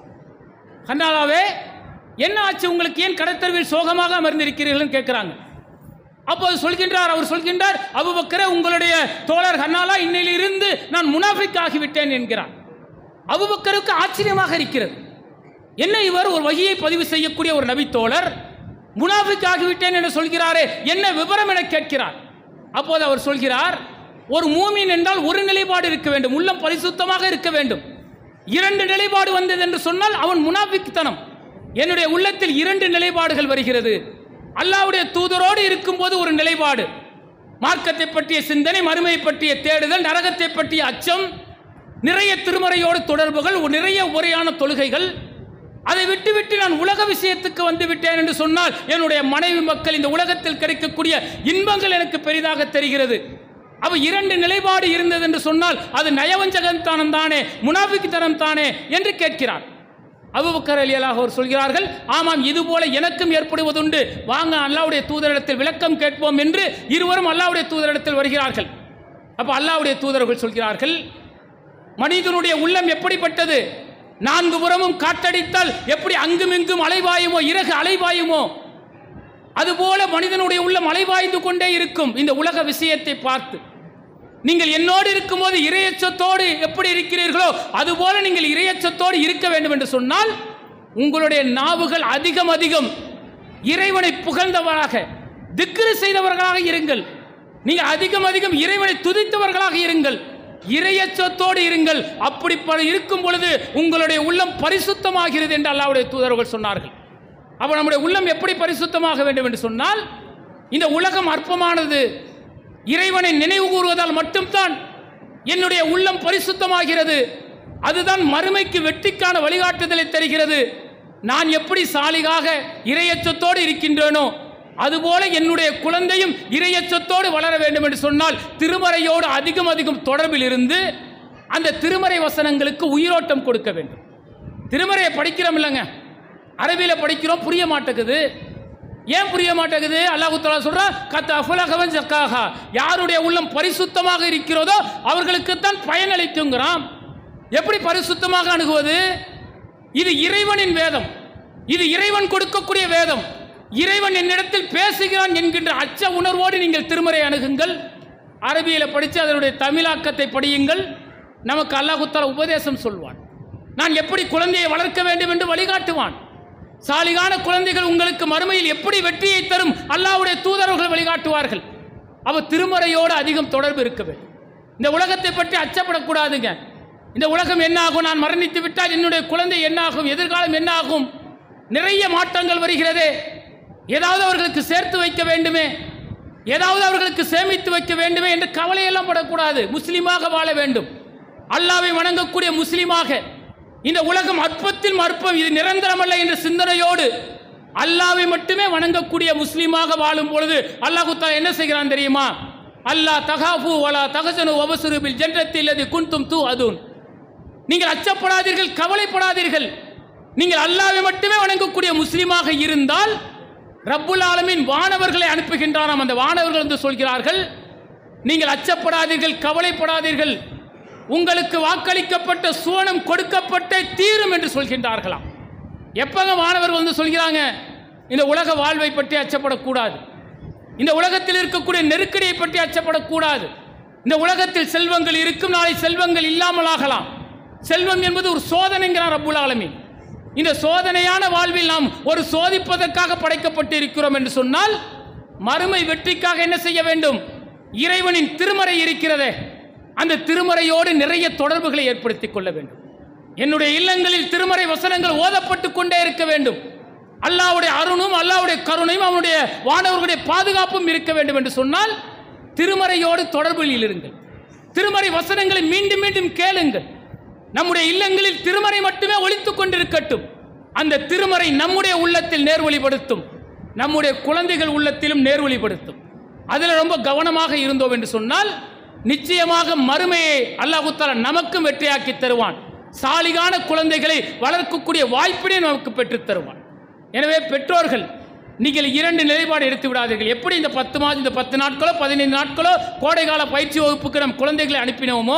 ஹன்னாலாவே என்ன ஆச்சு உங்களுக்கு ஏன் கடத்தருவில் சோகமாக அமர்ந்திருக்கிறீர்கள்னு கேட்குறாங்க அப்போது சொல்கின்றார் அவர் சொல்கின்றார் அபுபக்கரே உங்களுடைய தோழர் ஹன்னாலா இன்னையிலிருந்து நான் முனாஃபிக் ஆகிவிட்டேன் என்கிறார் அபுபக்கருக்கு ஆச்சரியமாக இருக்கிறது என்ன இவர் ஒரு வகியை பதிவு செய்யக்கூடிய ஒரு நபித்தோழர் முனாஃபிக் ஆகிவிட்டேன் என்று சொல்கிறாரே என்ன விவரம் என கேட்கிறார் அப்போது அவர் சொல்கிறார் ஒரு மூமின் என்றால் ஒரு நிலைப்பாடு இருக்க வேண்டும் உள்ளம் பரிசுத்தமாக இருக்க வேண்டும் இரண்டு நிலைப்பாடு வந்தது என்று சொன்னால் அவன் முனாஃபிக்தனம் என்னுடைய உள்ளத்தில் இரண்டு நிலைப்பாடுகள் வருகிறது அல்லாவுடைய தூதரோடு இருக்கும்போது ஒரு நிலைப்பாடு மார்க்கத்தை பற்றிய சிந்தனை மறுமையை பற்றிய தேடுதல் நரகத்தை பற்றிய அச்சம் நிறைய திருமறையோடு தொடர்புகள் நிறைய உரையான தொழுகைகள் அதை விட்டுவிட்டு நான் உலக விஷயத்துக்கு வந்து விட்டேன் என்று சொன்னால் என்னுடைய மனைவி மக்கள் இந்த உலகத்தில் கிடைக்கக்கூடிய இன்பங்கள் எனக்கு பெரிதாக தெரிகிறது அவ இரண்டு நிலைப்பாடு இருந்தது என்று சொன்னால் அது நயவஞ்சகத்தனம் தானே முனாஃபிக்குத்தனம் தானே என்று கேட்கிறார் அபுபக்கர் அலி அல்லாஹ் அவர் சொல்கிறார்கள் ஆமாம் இது போல எனக்கும் ஏற்படுவதுண்டு வாங்க அல்லாவுடைய தூதரிடத்தில் விளக்கம் கேட்போம் என்று இருவரும் அல்லாவுடைய தூதரிடத்தில் வருகிறார்கள் அப்ப அல்லாவுடைய தூதர்கள் சொல்கிறார்கள் மனிதனுடைய உள்ளம் எப்படிப்பட்டது நான்கு புறமும் காற்றடித்தால் எப்படி அங்கும் இங்கும் அலைவாயுமோ இறகு அலைவாயுமோ அதுபோல மனிதனுடைய உள்ளம் அலைவாய்ந்து கொண்டே இருக்கும் இந்த உலக விஷயத்தை பார்த்து நீங்கள் என்னோடு இருக்கும்போது இரையச்சத்தோடு எப்படி இருக்கிறீர்களோ அதுபோல நீங்கள் இரையச்சத்தோடு இருக்க வேண்டும் என்று சொன்னால் உங்களுடைய நாவுகள் அதிகம் அதிகம் இறைவனை புகழ்ந்தவராக திக்ரு செய்தவர்களாக இருங்கள் நீங்கள் அதிகம் அதிகம் இறைவனை துதித்தவர்களாக இருங்கள் இரையச்சத்தோடு இருங்கள் அப்படி ப- இருக்கும் பொழுது உங்களுடைய உள்ளம் பரிசுத்தமாகிறது என்று அல்லாஹ்வுடைய தூதர்கள் சொன்னார்கள் அப்ப நம்முடைய உள்ளம் எப்படி பரிசுத்தமாக வேண்டும் என்று சொன்னால் இந்த உலகம் அற்பமானது இறைவனை நினைவு கூறுவதால் மட்டும்தான் என்னுடைய உள்ளம் பரிசுத்தமாகிறது அதுதான் மறுமைக்கு வெற்றிக்கான வழிகாட்டுதலை தருகிறது நான் எப்படி சாலிகாக இரையச்சத்தோடு இருக்கின்றேனோ அதுபோல என்னுடைய குழந்தையும் இரையச்சத்தோடு வளர வேண்டும் என்று சொன்னால் திருமறையோடு அதிகம் அதிகம் தொடர்பில் இருந்து அந்த திருமறை வசனங்களுக்கு உயிரோட்டம் கொடுக்க வேண்டும் திருமறையை படிக்கிறோம் இல்லைங்க அரபியில் படிக்கிறோம் புரிய மாட்டேங்குது ஏன் புரிய மாட்டேங்குது அல்லாஹு தஆலா சொல்றா கத் அஃபலகவன் ஜக்காஹா யாருடைய உள்ளம் பரிசுத்தமாக இருக்கிறதோ அவர்களுக்குத்தான் பயனளிக்குங்கிறான் எப்படி பரிசுத்தமாக அணுகுவது இது இறைவனின் வேதம் இது இறைவன் கொடுக்கக்கூடிய வேதம் இறைவன் என்னிடத்தில் பேசுகிறான் என்கின்ற அச்ச உணர்வோடு நீங்கள் திருமறை அணுகுங்கள் அரபியில் படித்து அதனுடைய தமிழாக்கத்தை படியுங்கள் நமக்கு அல்லாஹு தஆலா உபதேசம் சொல்வான் நான் எப்படி குழந்தையை வளர்க்க வேண்டும் என்று வழிகாட்டுவான் சாலிகான குழந்தைகள் உங்களுக்கு மறுமையில் எப்படி வெற்றியை தரும் அல்லாஹ்வுடைய தூதர்கள் வழிகாட்டுவார்கள் அவ திருமறையோடு அதிகம் தொடர்பு இருக்க வேண்டும் இந்த உலகத்தை பற்றி அச்சப்படக்கூடாதுங்க இந்த உலகம் என்ன ஆகும் நான் மரணித்து விட்டால் என்னுடைய குழந்தை என்ன ஆகும் எதிர்காலம் என்ன ஆகும் நிறைய மாற்றங்கள் வருகிறதே ஏதாவது அவர்களுக்கு சேர்த்து வைக்க வேண்டுமே ஏதாவது அவர்களுக்கு சேமித்து வைக்க வேண்டுமே என்று கவலையெல்லாம் படக்கூடாது முஸ்லீமாக வாழ வேண்டும் அல்லாவை வணங்கக்கூடிய முஸ்லீமாக இந்த உலகம் அற்பத்தில் அற்பம் இது நிரந்தரமல்ல என்ற சிந்தனையோடு அல்லாவை மட்டுமே வணங்கக்கூடிய முஸ்லீமாக வாழும் பொழுது அல்லாஹு தஆலா என்ன செய்கிறான் தெரியுமா அல்லாஹ் தகாஃபு வலா தகசனு வபசுருபில் ஜன்னத்தில் அது குன்தும் தூ அதுன் நீங்கள் அச்சப்படாதீர்கள் கவலைப்படாதீர்கள் நீங்கள் அல்லாவை மட்டுமே வணங்கக்கூடிய முஸ்லீமாக இருந்தால் ரப்புல் ஆலமீன் வானவர்களை அனுப்புகின்றாராம் அந்த வானவர்கள் என்று சொல்கிறார்கள் நீங்கள் அச்சப்படாதீர்கள் கவலைப்படாதீர்கள் உங்களுக்கு வாக்களிக்கப்பட்ட சுவனம் கொடுக்கப்பட்டே தீரும் என்று சொல்கின்றார்களாம் எப்பங்க மாணவர்கள் வந்து சொல்கிறாங்க இந்த உலக வாழ்வை பற்றி அச்சப்படக்கூடாது இந்த உலகத்தில் இருக்கக்கூடிய நெருக்கடியை பற்றி அச்சப்படக்கூடாது இந்த உலகத்தில் செல்வங்கள் இருக்கும் நாளை செல்வங்கள் இல்லாமல் ஆகலாம் செல்வம் என்பது ஒரு சோதனைங்கிறார் ரப்புல் ஆலமீன் இந்த சோதனையான வாழ்வில் நாம் ஒரு சோதிப்பதற்காக படைக்கப்பட்டு இருக்கிறோம் என்று சொன்னால் மறுமை வெற்றிக்காக என்ன செய்ய வேண்டும் இறைவனின் திருமறை இருக்கிறதே அந்த திருமறையோடு நிறைய தொடர்புகளை ஏற்படுத்திக் கொள்ள வேண்டும் என்னுடைய இல்லங்களில் திருமறை வசனங்கள் ஓதப்பட்டு கொண்டே இருக்க வேண்டும் அல்லாஹ்வுடைய அருணும் அல்லாஹ்வுடைய கருணையும் அவனுடைய வானவர்களுடைய பாதுகாப்பும் இருக்க வேண்டும் என்று சொன்னால் திருமறையோடு தொடர்பில் இருங்கள் திருமறை வசனங்களை மீண்டும் மீண்டும் கேளுங்கள் நம்முடைய இல்லங்களில் திருமறை மட்டுமே ஒலித்துக் கொண்டிருக்கட்டும் அந்த திருமறை நம்முடைய உள்ளத்தில் நேர்வழிப்படுத்தும் நம்முடைய குழந்தைகள் உள்ளத்திலும் நேர்வழிப்படுத்தும் அதில் ரொம்ப கவனமாக இருந்தோம் என்று சொன்னால் நிச்சயமாக மறுமையை அல்லாஹு தஆலா நமக்கும் வெற்றியாக்கி தருவான் சாலிகான குழந்தைகளை வளர்க்கக்கூடிய வாய்ப்பினை நமக்கு பெற்றுத் தருவான் எனவே பெற்றோர்கள் நீங்கள் இரண்டு நிலைப்பாடு எடுத்து விடாதீர்கள் எப்படி இந்த பத்து மாதம் இந்த பத்து நாட்களோ பதினைந்து நாட்களோ கோடைகால பயிற்சி வகுப்புக்கு நம் குழந்தைகளை அனுப்பினோமோ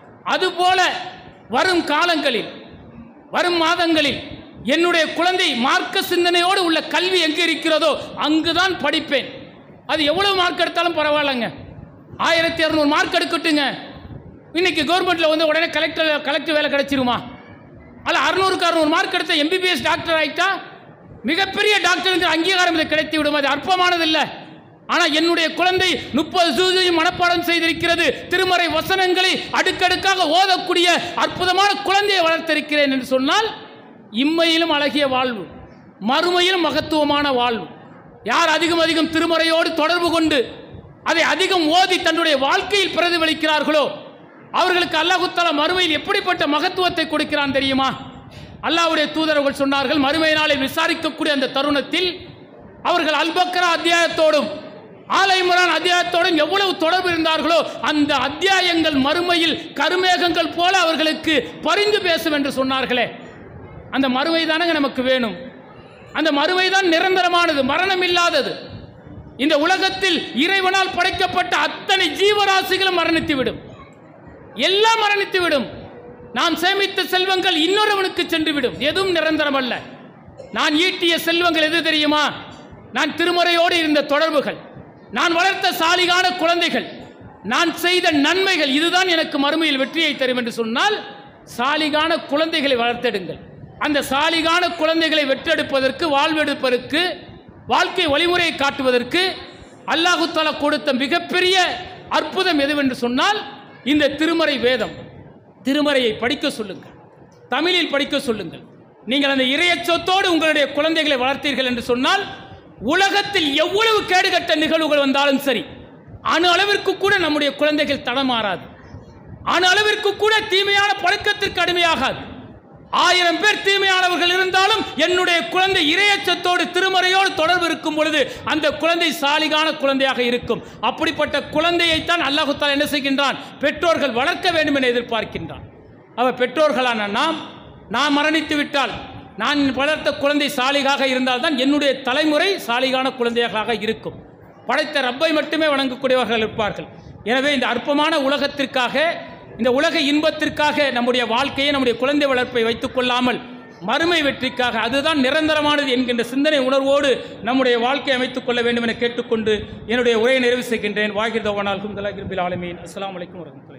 அதுபோல வரும் காலங்களில் வரும் மாதங்களில் என்னுடைய குழந்தை மார்க்க சிந்தனையோடு உள்ள கல்வி எங்கே இருக்கிறதோ அங்குதான் படிப்பேன் அது எவ்வளவு மார்க் எடுத்தாலும் பரவாயில்லைங்க ஆயிரத்தி இரநூறு மார்க் எடுக்கட்டுங்க இன்னைக்கு கவர்மெண்ட்ல வந்து உடனே கலெக்டர் கலெக்டர் வேலை கிடைச்சிருமா அல்ல அறுநூறுக்கு அறுநூறு மார்க் எடுத்த எம்பிபிஎஸ் டாக்டர் ஆயிட்டா மிகப்பெரிய டாக்டர் அங்கீகாரம் இது கிடைத்து விடும் அது அற்பமானது இல்லை ஆனால் என்னுடைய குழந்தை முப்பது சூதையும் மனப்பாடம் செய்திருக்கிறது திருமறை வசனங்களை அடுக்கடுக்காக ஓதக்கூடிய அற்புதமான குழந்தையை வளர்த்திருக்கிறேன் என்று சொன்னால் இம்மையிலும் அழகிய வாழ்வு மறுமையிலும் மகத்துவமான வாழ்வு யார் அதிகம் அதிகம் திருமறையோடு தொடர்பு கொண்டு அதை அதிகம் ஓதி தன்னுடைய வாழ்க்கையில் பிரதிபலிக்கிறார்களோ அவர்களுக்கு அல்லாஹு தஆலா மறுமையில் எப்படிப்பட்ட மகத்துவத்தை கொடுக்கிறான் தெரியுமா அல்லாஹ்வுடைய தூதர்கள் சொன்னார்கள் மறுமை நாளை விசாரிக்கக்கூடிய அந்த தருணத்தில் அவர்கள் அல்பக்ரா அத்தியாயத்தோடும் ஆலை இம்ரான் அத்தியாயத்தோடும் எவ்வளவு தொடர்பு இருந்தார்களோ அந்த அத்தியாயங்கள் மறுமையில் கருமேகங்கள் போல அவர்களுக்கு பரிந்து பேசும் என்று சொன்னார்களே அந்த மறுமை தானங்க நமக்கு வேணும் அந்த மறுமை தான் நிரந்தரமானது மரணம் இல்லாதது இந்த உலகத்தில் இறைவனால் படைக்கப்பட்ட அத்தனை ஜீவராசிகளும் மரணித்து விடும் எல்லாம் மரணித்து விடும் நாம் சேமித்த செல்வங்கள் இன்னொருவனுக்கு சென்று விடும் எதுவும் நிரந்தரம் அல்ல நான் ஈட்டிய செல்வங்கள் எது தெரியுமா நான் திருமுறையோடு இருந்த தொடர்புகள் நான் வளர்த்த சாலிகான குழந்தைகள் நான் செய்த நன்மைகள் இதுதான் எனக்கு மறுமையில் வெற்றியை தரும் என்று சொன்னால் சாலிகான குழந்தைகளை வளர்த்தெடுங்கள் அந்த சாலிகான குழந்தைகளை வெற்றெடுப்பதற்கு வாழ்வெடுப்பதற்கு வாழ்க்கை வழிமுறையை காட்டுவதற்கு அல்லாஹு தஆலா கொடுத்த மிகப்பெரிய அற்புதம் எதுவென்று சொன்னால் இந்த திருமறை வேதம் திருமறையை படிக்க சொல்லுங்கள் தமிழில் படிக்க சொல்லுங்கள் நீங்கள் அந்த இறையச்சத்தோடு உங்களுடைய குழந்தைகளை வளர்த்தீர்கள் என்று சொன்னால் உலகத்தில் எவ்வளவு கேடுகட்ட நிகழ்வுகள் வந்தாலும் சரி அணு அளவிற்கு கூட நம்முடைய குழந்தைகள் தடமாறாது அணு அளவிற்கு கூட தீமையான பழக்கத்திற்கு அடிமையாகாது ஆயிரம் பேர் தீமையானவர்கள் இருந்தாலும் என்னுடைய குழந்தை இரையச்சத்தோடு திருமறையோடு தொடர்பு இருக்கும் பொழுது அந்த குழந்தை சாலிகான குழந்தையாக இருக்கும் அப்படிப்பட்ட குழந்தையைத்தான் அல்லாஹு தாலா என்ன செய்கின்றான் பெற்றோர்கள் வளர்க்க வேண்டும் என எதிர்பார்க்கின்றான் அவ பெற்றோர்களான நாம் நான் மரணித்து விட்டால் நான் வளர்த்த குழந்தை சாலிகாக இருந்தால்தான் என்னுடைய தலைமுறை சாலிகான குழந்தையாக இருக்கும் படைத்த ரப்பை மட்டுமே வணங்கக்கூடியவர்கள் இருப்பார்கள் எனவே இந்த அற்பமான உலகத்திற்காக இந்த உலக இன்பத்திற்காக நம்முடைய வாழ்க்கையை நம்முடைய குழந்தை வளர்ப்பை வைத்துக் கொள்ளாமல் மறுமை வெற்றிக்காக அதுதான் நிரந்தரமானது என்கின்ற சிந்தனை உணர்வோடு நம்முடைய வாழ்க்கையை அமைத்துக் கொள்ள வேண்டும் என கேட்டுக்கொண்டு என்னுடைய உரையை நிறைவு செய்கின்றேன் வாகிர் தவானால் அல்ஹம்துலில்லாஹி ரபில் ஆலமீன் அஸ்ஸலாமு அலைக்கும் வரஹ்மத்துல்லாஹி